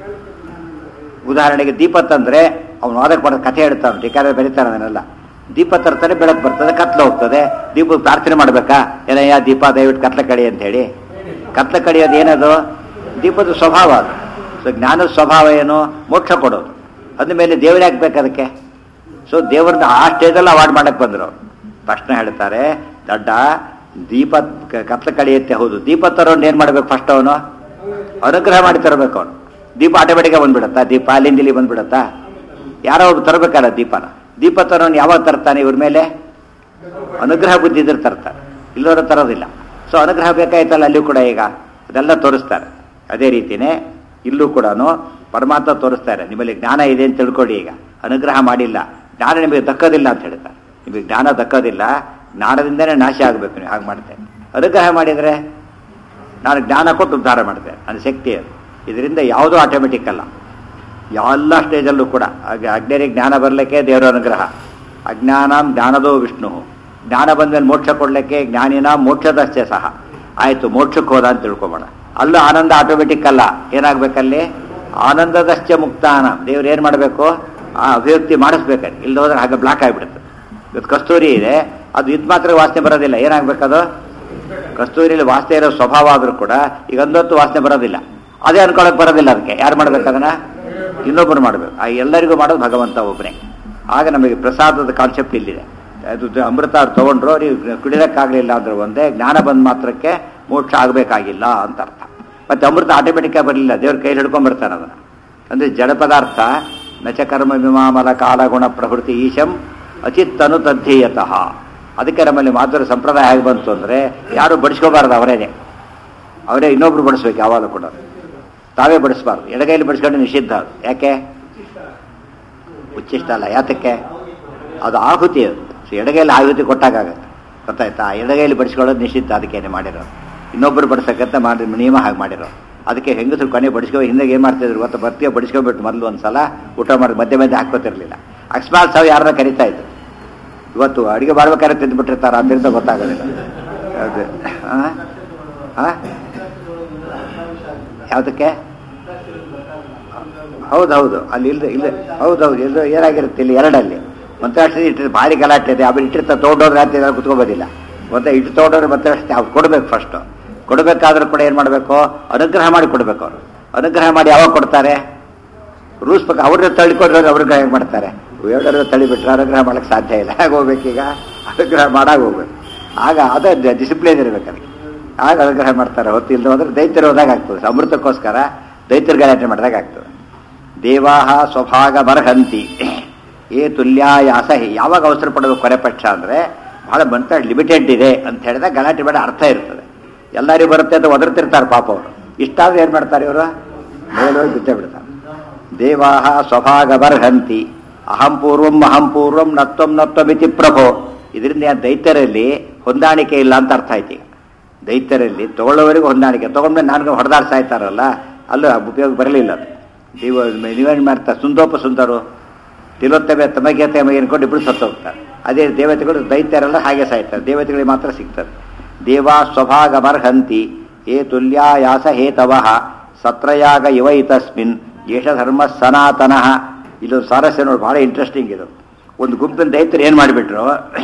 ಉದಾಹರಣೆಗೆ ದೀಪ ತಂದ್ರೆ ಅವನು ವಾದಕ್ಕೆ ಬರೋ ಕಥೆ ಹೇಳ್ತಾನೆ ಟೀಕಾರ ಬರೀತಾನೆ ಅದನ್ನೆಲ್ಲ ದೀಪ ತರ್ತಾನೆ ಬೆಳಕು ಬರ್ತದೆ ಕತ್ಲೆ ಹೋಗ್ತದೆ ದೀಪ ಪ್ರಾರ್ಥನೆ ಮಾಡ್ಬೇಕಾ ಏನಯ್ಯ ದೀಪ ದಯವಿಟ್ಟು ಕತ್ಲೆ ಕಡಿ ಅಂತ ಹೇಳಿ ಕತ್ಲೆ ಕಡಿಯೋದು ಏನದು ದೀಪದ ಸ್ವಭಾವ ಅದು ಸೊ ಜ್ಞಾನದ ಸ್ವಭಾವ ಏನು ಮೋಕ್ಷ ಕೊಡೋದು ಅಂದಮೇಲೆ ದೇವ್ರು ಹಾಕ್ಬೇಕು ಅದಕ್ಕೆ ಸೊ ದೇವ್ರನ್ನ ಆ ಸ್ಟೇಜಲ್ಲಿ ಅವಾಯ್ಡ್ ಮಾಡಕ್ಕೆ ಬಂದರು ಅವ್ರು ತಕ್ಷಣ ಹೇಳ್ತಾರೆ ದಡ್ಡ ದೀಪ ಕ- ಕತ್ಲೆ ಕಡಿಯುತ್ತೆ ಹೌದು ದೀಪ ತರೋನ್ ಏನು ಮಾಡ್ಬೇಕು ಫಸ್ಟ್ ಅವನು ಅನುಗ್ರಹ ಮಾಡಿ ತರಬೇಕು ಅವನು ದೀಪ ಆಟೋಮೆಟಿಕ್ ಬಂದ್ಬಿಡತ್ತಾ ದೀಪ ಅಲ್ಲಿಂದ ಇಲ್ಲಿ ಬಂದ್ಬಿಡತ್ತಾ ಯಾರೋ ಒಬ್ರು ತರಬೇಕಲ್ಲ ದೀಪನ ದೀಪ ತರೋನು ಯಾವಾಗ ತರ್ತಾನೆ ಇವ್ರ ಮೇಲೆ ಅನುಗ್ರಹ ಬುದ್ಧಿ ಇದ್ರೆ ತರ್ತಾರೆ ಇಲ್ಲವರ ತರೋದಿಲ್ಲ ಸೊ ಅನುಗ್ರಹ ಬೇಕಾಯ್ತಲ್ಲ ಅಲ್ಲಿಯೂ ಕೂಡ ಈಗ ಅದೆಲ್ಲ ತೋರಿಸ್ತಾರೆ ಅದೇ ರೀತಿನೇ ಇಲ್ಲೂ ಕೂಡ ಪರಮಾತ್ಮ ತೋರಿಸ್ತಾರೆ ನಿಮ್ಮಲ್ಲಿ ಜ್ಞಾನ ಇದೆ ಅಂತ ತಿಳ್ಕೊಳ್ಳಿ ಈಗ ಅನುಗ್ರಹ ಮಾಡಿಲ್ಲ ಜ್ಞಾನ ನಿಮಗೆ ದಕ್ಕೋದಿಲ್ಲ ಅಂತ ಹೇಳ್ತಾರೆ ನಿಮಗೆ ಜ್ಞಾನ ದಕ್ಕೋದಿಲ್ಲ ಜ್ಞಾನದಿಂದನೇ ನಾಶ ಆಗಬೇಕು ನೀವು ಹಾಗೆ ಮಾಡ್ತೇನೆ ಅನುಗ್ರಹ ಮಾಡಿದರೆ ನಾನು ಜ್ಞಾನ ಕೊಟ್ಟು ಉದ್ಧಾರ ಮಾಡ್ತೇನೆ ನನ್ನ ಶಕ್ತಿ ಅದು ಇದರಿಂದ ಯಾವುದೂ ಆಟೋಮೆಟಿಕ್ ಅಲ್ಲ ಎಲ್ಲ ಸ್ಟೇಜಲ್ಲೂ ಕೂಡ ಹಾಗೆ ಅಜ್ಞರಿಗೆ ಜ್ಞಾನ ಬರಲಿಕ್ಕೆ ದೇವರ ಅನುಗ್ರಹ ಅಜ್ಞಾನಂ ಜ್ಞಾನದೋ ವಿಷ್ಣು ಜ್ಞಾನ ಬಂದ್ಮೇಲೆ ಮೋಕ್ಷ ಕೊಡಲಿಕ್ಕೆ ಜ್ಞಾನಿನ ಮೋಕ್ಷದಷ್ಟೇ ಸಹ ಆಯಿತು ಮೋಕ್ಷಕ್ಕೆ ಹೋದ ಅಂತ ತಿಳ್ಕೊಬೋಣ ಅಲ್ಲೂ ಆನಂದ ಆಟೋಮೆಟಿಕ್ ಅಲ್ಲ ಏನಾಗಬೇಕಲ್ಲಿ ಆನಂದದಷ್ಟೇ ಮುಕ್ತಾನ ದೇವ್ರು ಏನು ಮಾಡಬೇಕು ಆ ಅಭಿವ್ಯಕ್ತಿ ಮಾಡಿಸ್ಬೇಕಲ್ಲಿ ಇಲ್ಲದ ಹೋದ್ರೆ ಹಾಗೆ ಬ್ಲಾಕ್ ಆಗಿಬಿಡುತ್ತೆ ಇವತ್ತು ಕಸ್ತೂರಿ ಇದೆ ಅದು ಇದು ಮಾತ್ರ ವಾಸನೆ ಬರೋದಿಲ್ಲ ಏನಾಗಬೇಕದು ಕಸ್ತೂರಿಲಿ ವಾಸನೆ ಇರೋ ಸ್ವಭಾವ ಆದರೂ ಕೂಡ ಈಗ ಒಂದೊತ್ತು ವಾಸನೆ ಬರೋದಿಲ್ಲ ಅದೇ ಅನ್ಕೊಳಕ್ ಬರೋದಿಲ್ಲ ಅದಕ್ಕೆ ಯಾರು ಮಾಡ್ಬೇಕು ಅದನ್ನ ಇನ್ನೊಬ್ಬರು ಮಾಡಬೇಕು ಆ ಎಲ್ಲರಿಗೂ ಮಾಡೋದು ಭಗವಂತ ಒಬ್ಬನೇ ಆಗ ನಮಗೆ ಪ್ರಸಾದದ ಕಾನ್ಸೆಪ್ಟ್ ಇಲ್ಲಿದೆ ಅದು ದ- ಅಮೃತ ಅವ್ರು ತಗೊಂಡ್ರು ನೀವು ಕುಡಿಯೋಕ್ಕಾಗಲಿಲ್ಲ ಅಂದ್ರೆ ಒಂದೇ ಜ್ಞಾನ ಬಂದ ಮಾತ್ರಕ್ಕೆ ಮೋಕ್ಷ ಆಗಬೇಕಾಗಿಲ್ಲ ಅಂತ ಅರ್ಥ ಮತ್ತೆ ಅಮೃತ ಆಟೋಮೆಟಿಕ್ಕಾಗಿ ಬರಲಿಲ್ಲ ದೇವ್ರ ಕೈಲಿ ಹಿಡ್ಕೊಂಡ್ಬರ್ತಾನೆ ಅದನ್ನು ಅಂದರೆ ಜಡ ಪದಾರ್ಥ ನಚ ಕರ್ಮ ವಿಮಾಮಲ ಕಾಲಗುಣ ಪ್ರವೃತ್ತಿ ಈಶಂ ಅಚಿತ್ತನು ತದ್ಧೇಯತಃ ಅದಕ್ಕೆ ನಮ್ಮಲ್ಲಿ ಮಾತುರ ಸಂಪ್ರದಾಯ ಹೇಗೆ ಬಂತು ಅಂದರೆ ಯಾರು ಬಡಿಸ್ಕೋಬಾರ್ದು ಅವರೇನೆ ಅವರೇ ಇನ್ನೊಬ್ರು ಬಡಿಸ್ಬೇಕು ಯಾವಾಗಲೂ ಕೂಡ ತಾವೇ ಬಡಿಸ್ಬಾರ್ದು ಎಡಗೈಲಿ ಬಡಿಸ್ಕೊಂಡು ನಿಷಿದ್ಧ ಅದು ಯಾಕೆ ಉಚ್ಚಿಷ್ಟ ಅಲ್ಲ ಯಾತಕ್ಕೆ ಅದು ಆಹುತಿ ಅದು ಸೊ ಎಡಗೈಲಿ ಆಹುತಿ ಕೊಟ್ಟಾಗತ್ತೆ ಗೊತ್ತಾಯ್ತಾ ಎಡಗೈಲಿ ಬಡಿಸ್ಕೊಳ್ಳೋದು ನಿಷಿದ್ಧ ಅದಕ್ಕೇನೆ ಮಾಡಿರೋದು ಇನ್ನೊಬ್ಬರು ಬಡಿಸಕ್ಕಂತ ಮಾಡಿ ನಿಯಮ ಹಾಗೆ ಮಾಡಿರೋ ಅದಕ್ಕೆ ಹೆಂಗಸರು ಕೊನೆ ಬಡಿಸ್ಕೊ ಹಿಂದೆ ಏನು ಮಾಡ್ತಿದ್ರು ಗೊತ್ತಾ ಬರ್ತೀವಿ ಬಡಿಸ್ಕೊಬಿಟ್ಟು ಮೊದಲು ಒಂದು ಸಲ ಊಟ ಮಾಡಿ ಮಧ್ಯೆ ಮಧ್ಯೆ ಹಾಕ್ಕೋತಿರ್ಲಿಲ್ಲ ಅಕಸ್ಮಾತ್ ಸಾವು ಯಾರನ್ನ ಕರಿತಾ ಇದ್ರು ಇವತ್ತು ಅಡುಗೆ ಮಾಡ್ಬೇಕಾದ್ರೆ ತಿಂದ್ಬಿಟ್ಟಿರ್ತಾರೆ ಅದರಿಂದ ಗೊತ್ತಾಗೋದಿಲ್ಲ ಅದು ಹಾಂ ಹಾಂ ಯಾವುದಕ್ಕೆ ಹೌದು ಹೌದು ಅಲ್ಲಿ ಇಲ್ಲ ಇಲ್ಲ ಹೌದು ಹೌದು ಎಲ್ಲ ಏನಾಗಿರುತ್ತೆ ಇಲ್ಲಿ ಎರಡಲ್ಲಿ ಮತ್ತೆ ಅಷ್ಟೇ ಇಟ್ಟಿರ್ತಾರೆ ಭಾರಿ ಗಲಾಟೆ ಇದೆ ಆಮೇಲೆ ಇಟ್ಟಿರ್ತಾರೆ ತೊಗೊಂಡೋದ್ರೆ ಅಂತ ಇದ್ರಲ್ಲಿ ಕುತ್ಕೋಬೋದಿಲ್ಲ ಮತ್ತೆ ಇಟ್ಟು ತೊಗೊಂಡೋದ್ರೆ ಮತ್ತೆ ಅಷ್ಟೇ ಅವ್ರು ಕೊಡ್ಬೇಕು ಫಸ್ಟು ಕೊಡಬೇಕಾದ್ರೂ ಕೂಡ ಏನು ಮಾಡಬೇಕು ಅನುಗ್ರಹ ಮಾಡಿ ಕೊಡಬೇಕು ಅವರು ಅನುಗ್ರಹ ಮಾಡಿ ಯಾವಾಗ ಕೊಡ್ತಾರೆ ರೂಲ್ಸ್ ಪ್ರಕಾರ ಅವ್ರನ್ನ ತಳ್ಳಿಕೊಂಡ್ರೆ ಅವ್ರಿಗೆ ಹೇಗೆ ಮಾಡ್ತಾರೆ ಎರಡರ ತಳಿಬಿಟ್ರೆ ಅನುಗ್ರಹ ಮಾಡಕ್ಕೆ ಸಾಧ್ಯ ಇಲ್ಲ ಹೇಗೆ ಹೋಗ್ಬೇಕೀಗ ಅನುಗ್ರಹ ಮಾಡಾಗ ಹೋಗ್ಬೇಕು ಆಗ ಅದೇ ಡಿಸಿಪ್ಲಿನ್ ಇರಬೇಕು ಅದಕ್ಕೆ ಆಗ ಅನುಗ್ರಹ ಮಾಡ್ತಾರೆ ಹೊತ್ತು ಇಲ್ಲದೆ ಹೋದ್ರೆ ದೈತ್ಯರು ಹೋದಾಗ ಆಗ್ತದೆ ಅಮೃತಕ್ಕೋಸ್ಕರ ದೈತ್ಯರು ಗಲಾಟೆ ಮಾಡಿದಾಗ ಆಗ್ತದೆ ದೇವಾಹ ಸ್ವಭಾಗ ಬರಹಂತಿ ಏ ತುಲ್ಯಾಯಾಸ ಹಿ. ಯಾವಾಗ ಅವಸರ ಪಡಬೇಕು ಕೊನೆ ಪಕ್ಷ ಅಂದರೆ ಭಾಳ ಬಂತ ಲಿಮಿಟೆಡ್ ಇದೆ ಅಂತ ಹೇಳಿದಾಗ ಗಲಾಟೆ ಬೇಡ ಅರ್ಥ ಇರ್ತದೆ ಎಲ್ಲರಿಗೂ ಬರುತ್ತೆ ಅಂತ ಒದರ್ತಿರ್ತಾರೆ ಪಾಪ ಅವರು ಇಷ್ಟಾದ್ರೆ ಏನು ಮಾಡ್ತಾರೆ ಇವರು ಮೇಲೋಗಿ ಬಿದ್ದೇ ಬಿಡ್ತಾರೆ ದೇವಾಹ ಸ್ವಭಾಗ ಬರ್ಹಂತಿ ಅಹಂ ಪೂರ್ವಂ ಅಹಂ ಪೂರ್ವಂ ನತ್ವಂ ನತ್ವಮಿತಿ ಪ್ರಭೋ ಇದರಿಂದ ದೈತ್ಯರಲ್ಲಿ ಹೊಂದಾಣಿಕೆ ಇಲ್ಲ ಅಂತ ಅರ್ಥ ಆಯ್ತು ಈಗ ದೈತ್ಯರಲ್ಲಿ ತಗೊಳ್ಳೋವರೆಗೂ ಹೊಂದಾಣಿಕೆ ತಗೊಂಡ್ಮೇಲೆ ನಾನು ಹೊಡೆದಾಡ್ತಾ ಇರ್ತಾರಲ್ಲ ಅಲ್ಲೂ ಆ ಉಪಯೋಗ ಬರಲಿಲ್ಲ ಅದು ನೀವು ನೀವೇನು ಮಾಡ್ತಾರೆ ಸುಂದೋಪ ಸುಂದರು ತಿಲೋತ್ತಮೆ ತಮಗೆ ತಮಗೆ ಅನ್ಕೊಂಡು ಇಬ್ಬರು ಸತ್ತು ಹೋಗ್ತಾರೆ ಅದೇ ದೇವತೆಗಳು ದೈತ್ಯರೆಲ್ಲ ಹಾಗೆ ಸಾಯ್ತಾರೆ ದೇವತೆಗಳಿಗೆ ಮಾತ್ರ ಸಿಗ್ತದೆ ದೇವಾ ಸ್ವಭಾಗ ಮರ್ಹಂತಿ ಏ ತುಲ್ಯಾಯಾಸ ಹೇತವಃ ಸತ್ರಯಾಗ ಇವ ಇತಸ್ಮಿನ್ ಯೇಷ ಧರ್ಮ ಸನಾತನಃ ಇಲ್ಲೊಂದು ಸ್ವಾರಸ್ಯ ನೋಡಿ ಬಹಳ ಇಂಟ್ರೆಸ್ಟಿಂಗ್ ಇದು ಒಂದು ಗುಂಪಿನ ದೈತ್ಯರು ಏನು ಮಾಡಿಬಿಟ್ರು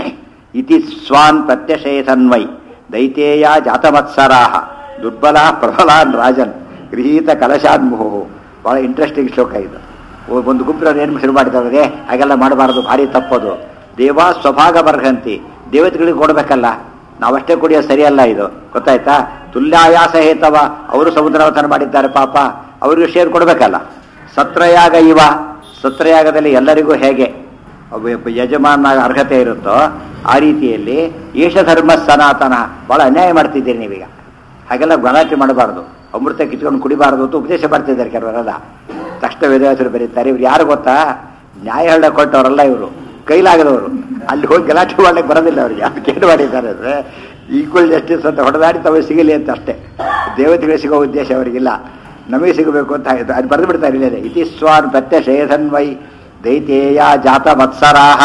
ಇತಿ ಸ್ವಾನ್ ಪ್ರತ್ಯಶೇತನ್ವೈ ದೈತೇಯ ಜಾತಮತ್ಸರಾಹ ದುರ್ಬಲ ಪ್ರಬಲಾನ್ ರಾಜನ್ ಗೃಹೀತ ಕಲಶಾನ್ಮುಹು ಬಹಳ ಇಂಟ್ರೆಸ್ಟಿಂಗ್ ಶ್ಲೋಕ ಇದು ಒ- ಒಂದು ಗುಂಪಿನವ್ರು ಏನು ಶುರು ಮಾಡಿದವ್ರಿಗೆ ಹಾಗೆಲ್ಲ ಮಾಡಬಾರದು ಭಾರಿ ತಪ್ಪದು ದೇವಾ ಸ್ವಭಾಗ ಬರ್ಹಂತಿ ದೇವತೆಗಳಿಗೆ ಕೊಡಬೇಕಲ್ಲ ನಾವಷ್ಟೇ ಕುಡಿಯೋದು ಸರಿಯಲ್ಲ ಇದು ಗೊತ್ತಾಯ್ತಾ ತುಲ್ಯಾಯಾಸ ಹೇತವ ಅವರು ಸಮುದ್ರಾವತನ ಮಾಡಿದ್ದಾರೆ ಪಾಪ ಅವರಿಗೂ ಶೇರ್ ಕೊಡಬೇಕಲ್ಲ ಸತ್ರಯಾಗ ಇವ ಸತ್ರಯಾಗದಲ್ಲಿ ಎಲ್ಲರಿಗೂ ಹೇಗೆ ಒಬ್ಬ- ಒಬ್ಬ ಯಜಮಾನ ಅರ್ಹತೆ ಇರುತ್ತೋ ಆ ರೀತಿಯಲ್ಲಿ ಏಷ ಧರ್ಮ ಸನಾತನ ಬಹಳ ಅನ್ಯಾಯ ಮಾಡ್ತಿದ್ದೀರಿ ನೀವೀಗ ಹಾಗೆಲ್ಲ ಗಲಾಟೆ ಮಾಡಬಾರ್ದು ಅಮೃತ ಕಿತ್ಕೊಂಡು ಕುಡಿಬಾರದು ಅಂತ ಉಪದೇಶ ಮಾಡ್ತಿದ್ದಾರೆ ಕೆಲವರೆಲ್ಲ ತಕ್ಷಣ ವೇದವ್ಯಾಸರು ಬರೀತಾರೆ ಇವ್ರು ಯಾರು ಗೊತ್ತಾ ನ್ಯಾಯ ಹೇಳ ಕೊಟ್ಟವರಲ್ಲ ಇವರು ಕೈಲಾಗದವರು ಅಲ್ಲಿ ಹೋಗಿ ಗಲಾಟೆ ಮಾಡ್ಲಿಕ್ಕೆ ಬರೋದಿಲ್ಲ ಅವ್ರಿಗೆ ಅದಕ್ಕೆ ಏನು ಮಾಡಿದ್ದಾರೆ ಅಂದರೆ ಈಕ್ವಲ್ ಜಸ್ಟಿಸ್ ಅಂತ ಹೊಡೆದಾಡಿ ತಮಗೆ ಸಿಗಲಿ ಅಂತ ಅಷ್ಟೇ ದೇವತೆಗಳಿಗೆ ಸಿಗೋ ಉದ್ದೇಶ ಅವರಿಗಿಲ್ಲ ನಮಗೆ ಸಿಗಬೇಕು ಅಂತ ಆಯ್ತು. ಅದು ಬರೆದು ಬಿಡ್ತಾರೆ ಇಲ್ಲೇ ಇತಿ ಸ್ವಾನ್ ಪ್ರತ್ಯಶೇಧನ್ವೈ ದೈತೇಯ ಜಾತ ಮತ್ಸರಾಹ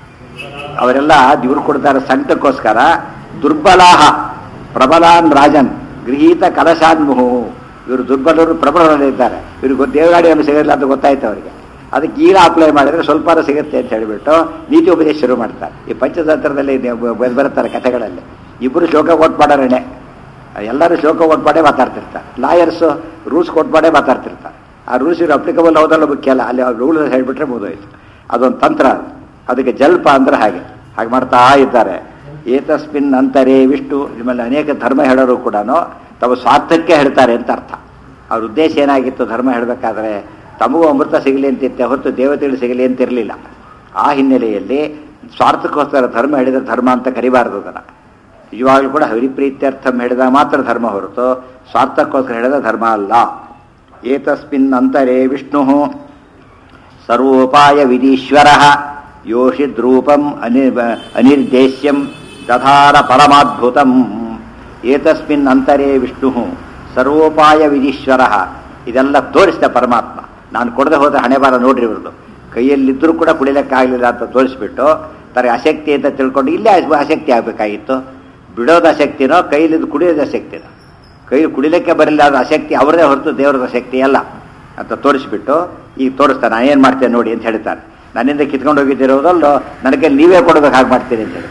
ಅವರೆಲ್ಲ ಇವ್ರು ಕೊಡ್ತಾರೆ ಸಂಕಟಕ್ಕೋಸ್ಕರ ದುರ್ಬಲಾಹ ಪ್ರಬಲಾನ್ ರಾಜನ್ ಗೃಹೀತ ಕಲಶಾನ್ಮುಹು ಇವರು ದುರ್ಬಲರು ಪ್ರಬಲರಿದ್ದಾರೆ ಇವ್ರಿಗೆ ದೇವಗಾಡಿ ನಮಗೆ ಸಿಗಲ್ಲ ಅಂತ ಗೊತ್ತಾಯ್ತು ಅವರಿಗೆ ಅದಕ್ಕೆ ಈಗ ಅಪ್ಲೈ ಮಾಡಿದ್ರೆ ಸ್ವಲ್ಪ ಸಿಗುತ್ತೆ ಅಂತ ಹೇಳಿಬಿಟ್ಟು ನೀತಿ ಉಪದೇಶ ಶುರು ಮಾಡ್ತಾರೆ ಈ ಪಂಚತಂತ್ರದಲ್ಲಿ ನೀವು ಬ- ಬರ್ತಾರೆ ಕಥೆಗಳಲ್ಲಿ ಇಬ್ಬರು ಶೋಕ ಓಟ್ ಮಾಡೋರೇನೆ ಎಲ್ಲರೂ ಶೋಕ ಓಟ್ ಮಾಡೇ ಮಾತಾಡ್ತಿರ್ತಾರೆ ಲಾಯರ್ಸು ರೂಲ್ಸ್ ಕೊಟ್ ಮಾಡೇ ಮಾತಾಡ್ತಿರ್ತಾರೆ ಆ ರೂಲ್ಸ್ ಇವ್ರು ಅಪ್ಲಿಕಬಲ್ ಹೌದಲ್ಲ ಮುಖ್ಯ ಅಲ್ಲ ಅಲ್ಲಿ ರೂಲ್ ಹೇಳ್ಬಿಟ್ರೆ ಮುಗಿದೋಯ್ತು ಅದೊಂದು ತಂತ್ರ ಅದು. ಅದಕ್ಕೆ ಜಲ್ಪ ಅಂದ್ರೆ ಹಾಗೆ ಹಾಗೆ ಮಾಡ್ತಾ ಇದ್ದಾರೆ ಏತಸ್ಮಿನ್ ಅಂತರೇ ವಿಷ್ಣು ನಿಮ್ಮಲ್ಲಿ ಅನೇಕ ಧರ್ಮ ಹೇಳೋರು ಕೂಡ ತಮ್ಮ ಸ್ವಾರ್ಥಕ್ಕೆ ಹೇಳ್ತಾರೆ ಅಂತ ಅರ್ಥ ಅವ್ರ ಉದ್ದೇಶ ಏನಾಗಿತ್ತು ಧರ್ಮ ಹೇಳಬೇಕಾದ್ರೆ ತಮಗೂ ಅಮೃತ ಸಿಗಲಿ ಅಂತಿತ್ತೆ ಹೊತ್ತು ದೇವತೆಗಳು ಸಿಗಲಿ ಅಂತಿರಲಿಲ್ಲ ಆ ಹಿನ್ನೆಲೆಯಲ್ಲಿ ಸ್ವಾರ್ಥಕ್ಕೋಸ್ಕರ ಧರ್ಮ ಹೇಳಿದ್ರೆ ಧರ್ಮ ಅಂತ ಕರಿಬಾರದು ಅದನ್ನು ನಿಜವಾಗ್ಲೂ ಕೂಡ ಹರಿಪ್ರೀತ್ಯರ್ಥಂ ಹೇಳಿದಾಗ ಮಾತ್ರ ಧರ್ಮ ಹೊರತು ಸ್ವಾರ್ಥಕ್ಕೋಸ್ಕರ ಹೇಳಿದ ಧರ್ಮ ಅಲ್ಲ ಏತಸ್ಮಿನ್ ಅಂತರೇ ವಿಷ್ಣು ಸರ್ವೋಪಾಯ ವಿಧೀಶ್ವರ ಯೋಷಿದ್ರೂಪಂ ಅನಿ ಅನಿರ್ದೇಶ್ಯಂ ದಧಾರ ಪರಮಾದ್ಭುತಂ ಏತಸ್ಮಿನ್ ಅಂತರೇ ವಿಷ್ಣು ಸರ್ವೋಪಾಯ ವಿಧೀಶ್ವರ ಇದೆಲ್ಲ ತೋರಿಸಿದ ಪರಮಾತ್ಮ ನಾನು ಕೊಡದೆ ಹೋದ ಹಣೆ ಬಾರ ನೋಡ್ರಿ ಇವ್ರದ್ದು ಕೈಯಲ್ಲಿದ್ದರೂ ಕೂಡ ಕುಡಿಲಿಕ್ಕಾಗಲಿಲ್ಲ ಅಂತ ತೋರಿಸ್ಬಿಟ್ಟು ತನಗೆ ಆಸಕ್ತಿ ಅಂತ ತಿಳ್ಕೊಂಡು ಇಲ್ಲೇ ಆಸಕ್ತಿ ಆಗಬೇಕಾಗಿತ್ತು ಬಿಡೋದು ಆಸಕ್ತಿನೋ ಕೈಲಿದ್ದು ಕುಡಿಯೋದು ಆಸಕ್ತಿನೋ ಕೈ ಕುಡಿಲಿಕ್ಕೆ ಬರಲಿಲ್ಲ ಅದು ಆಸಕ್ತಿ ಅವರದೇ ಹೊರತು ದೇವರದ ಶಕ್ತಿ ಅಲ್ಲ ಅಂತ ತೋರಿಸ್ಬಿಟ್ಟು ಈಗ ತೋರಿಸ್ತಾನೆ ನಾನು ಏನು ಮಾಡ್ತೇನೆ ನೋಡಿ ಅಂತ ಹೇಳ್ತಾರೆ ನನ್ನಿಂದ ಕಿತ್ಕೊಂಡು ಹೋಗಿದ್ದಿರೋದಲ್ಲೋ ನನಗೆ ನೀವೇ ಕೊಡಬೇಕು ಹಾಗೆ ಮಾಡ್ತೀನಿ ಅಂತ ಹೇಳ್ತಾರೆ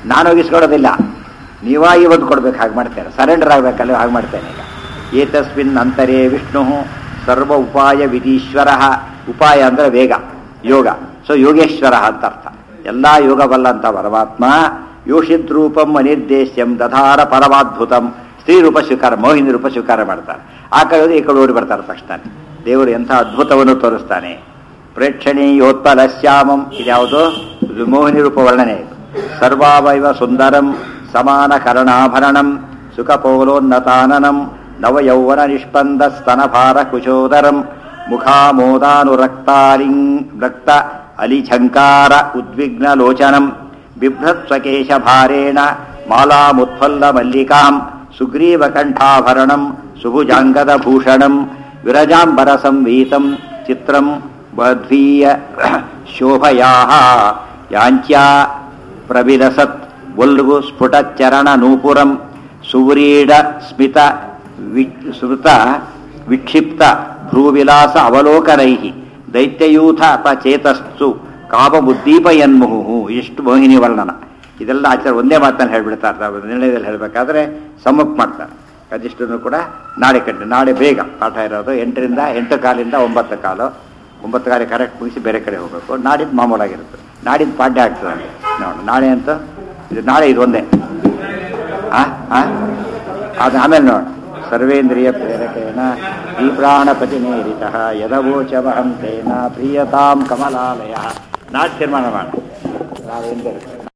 ನಾನು ಒಗಿಸ್ಕೊಳ್ಳೋದಿಲ್ಲ ನೀವಾಗಿ ಒಂದು ಕೊಡ್ಬೇಕು ಹಾಗೆ ಮಾಡ್ತೇನೆ ಸರೆಂಡರ್ ಆಗ್ಬೇಕಲ್ಲ ಹಾಗೆ ಮಾಡ್ತೇನೆ ಈಗ ಏತಸ್ಮಿನ್ ಅಂತರೇ ವಿಷ್ಣು ಸರ್ವ ಉಪಾಯ ವಿಧೀಶ್ವರ ಉಪಾಯ ಅಂದ್ರೆ ವೇಗ ಯೋಗ ಸೊ ಯೋಗೇಶ್ವರ ಅಂತ ಅರ್ಥ ಎಲ್ಲಾ ಯೋಗ ಬಲ್ಲ ಅಂತ ಪರಮಾತ್ಮ ಯೋಷಿತ್ ರೂಪಂ ಅನಿರ್ದೇಶ್ಯಂ ದಧಾರ ಪರಮಾದ್ಭುತಂ ಸ್ತ್ರೀ ರೂಪ ಸ್ವೀಕಾರ ಮೋಹಿನಿ ರೂಪ ಸ್ವೀಕಾರ ಮಾಡ್ತಾರೆ ಆ ಕಡೆ ಹೋದ್ರೆ ಈ ಕಡೆ ಓಡಿ ಬರ್ತಾರೆ ತಕ್ಷಣ ದೇವರು ಎಂಥ ಅದ್ಭುತವನ್ನು ತೋರಿಸ್ತಾನೆ ಪ್ರೇಕ್ಷಣೀಯೋತ್ಪಲ ಶ್ಯಾಮಂ ಇದ್ಯಾವುದು ಇದು ಮೋಹಿನಿ ರೂಪ ವರ್ಣನೆ ಇದು ಸರ್ವಾವಯವ ಸುಂದರಂ ಸಮಾನ ಕರ್ಣಾಭರಣಂ ಸುಖಪೌಲೋನ್ನತಾನನಂ ನವಯೌವನ ನಿಷ್ಪಂದ ಸ್ತನಭಾರ ಕುಶೋದರಂ ಮುಖಾಮೋದಾನುರಕ್ತಾಲಿಂ ರಕ್ತ ಅಲಿಝಂಕಾರ ಉದ್ವಿಗ್ನ ಲೋಚನಂ ಬಿಭ್ರತ್ಸ್ವಕೇಶ ಭಾರೇಣ ಮಾಲಾಮುತ್ಫಲ್ಲ ಮಲ್ಲಿಕಾಂ ಸುಗ್ರೀವಕಂಠಾಭರಣಂ ಸುಭುಜಾಂಗದ ಭೂಷಣಂ ವಿರಜಾಂಬರ ಸಂವೀತಂ ಚಿತ್ರಂ ಬದ್ವೀಯ ಶೋಭಯಾ ಯಾಂಚ್ಯ ಪ್ರವಿಲಸತ್ ವಲ್ಗು ಸ್ಫುಟಚರಣ ನೂಪುರಂ ಸುವ್ರೀಡ ಸ್ಮಿತ ವಿ- ಸ್ಮೃತ ವಿಕ್ಷಿಪ್ತ ಭ್ರೂವಿಲಾಸ ಅವಲೋಕನೈ ದೈತ್ಯಯೂಥ ಅಪಚೇತಸ್ಸು ಕಾಮುದ್ದೀಪಯನ್ಮುಹು ಇಷ್ಟು ಮೋಹಿನಿ ವರ್ಣನ ಇದೆಲ್ಲ ಆಚಾರ ಒಂದೇ ಮಾತನ್ನು ಹೇಳ್ಬಿಡ್ತಾರೆ ನಾವು ನಿರ್ಣಯದಲ್ಲಿ ಹೇಳಬೇಕಾದ್ರೆ ಸಮ್ಮಕ್ ಮಾಡ್ತಾರೆ ಅದಿಷ್ಟನ್ನು ಕೂಡ ನಾಳೆ ಕಂಡು ನಾಳೆ ಬೇಗ ಪಾಠ ಇರೋದು ಎಂಟರಿಂದ ಎಂಟು ಕಾಲಿಂದ ಒಂಬತ್ತು ಕಾಲು ಒಂಬತ್ತು ಕಾಲಿಗೆ ಕರೆಕ್ಟ್ ಮುಗಿಸಿ ಬೇರೆ ಕಡೆ ಹೋಗಬೇಕು ನಾಡಿದ್ದು ಮಾಮೂಲಾಗಿರುತ್ತೆ ನಾಡಿದ್ದು ಪಾಠ್ಯ ಆಗ್ತದೆ ನಮಗೆ ನೋಡು ನಾಳೆ ಅಂತ ಇದು ನಾಳೆ ಇದು ಒಂದೇ ಆ ಆ ಅದು ಆಮೇಲೆ ನೋಡು ಸರ್ವೇಂದ್ರಿಯ ಪ್ರೇರಕೇನ ಈ ಪ್ರಾಣಪತಿ ನೇರಿತ ಯದವೋಚಮಹಂ ತೇನ ಪ್ರಿಯತಾಂ ಕಮಲಾಲಯ ನಾಳೆ ತೀರ್ಮಾನ ಮಾಡ ನಾವೇಂದ್ರಿಯ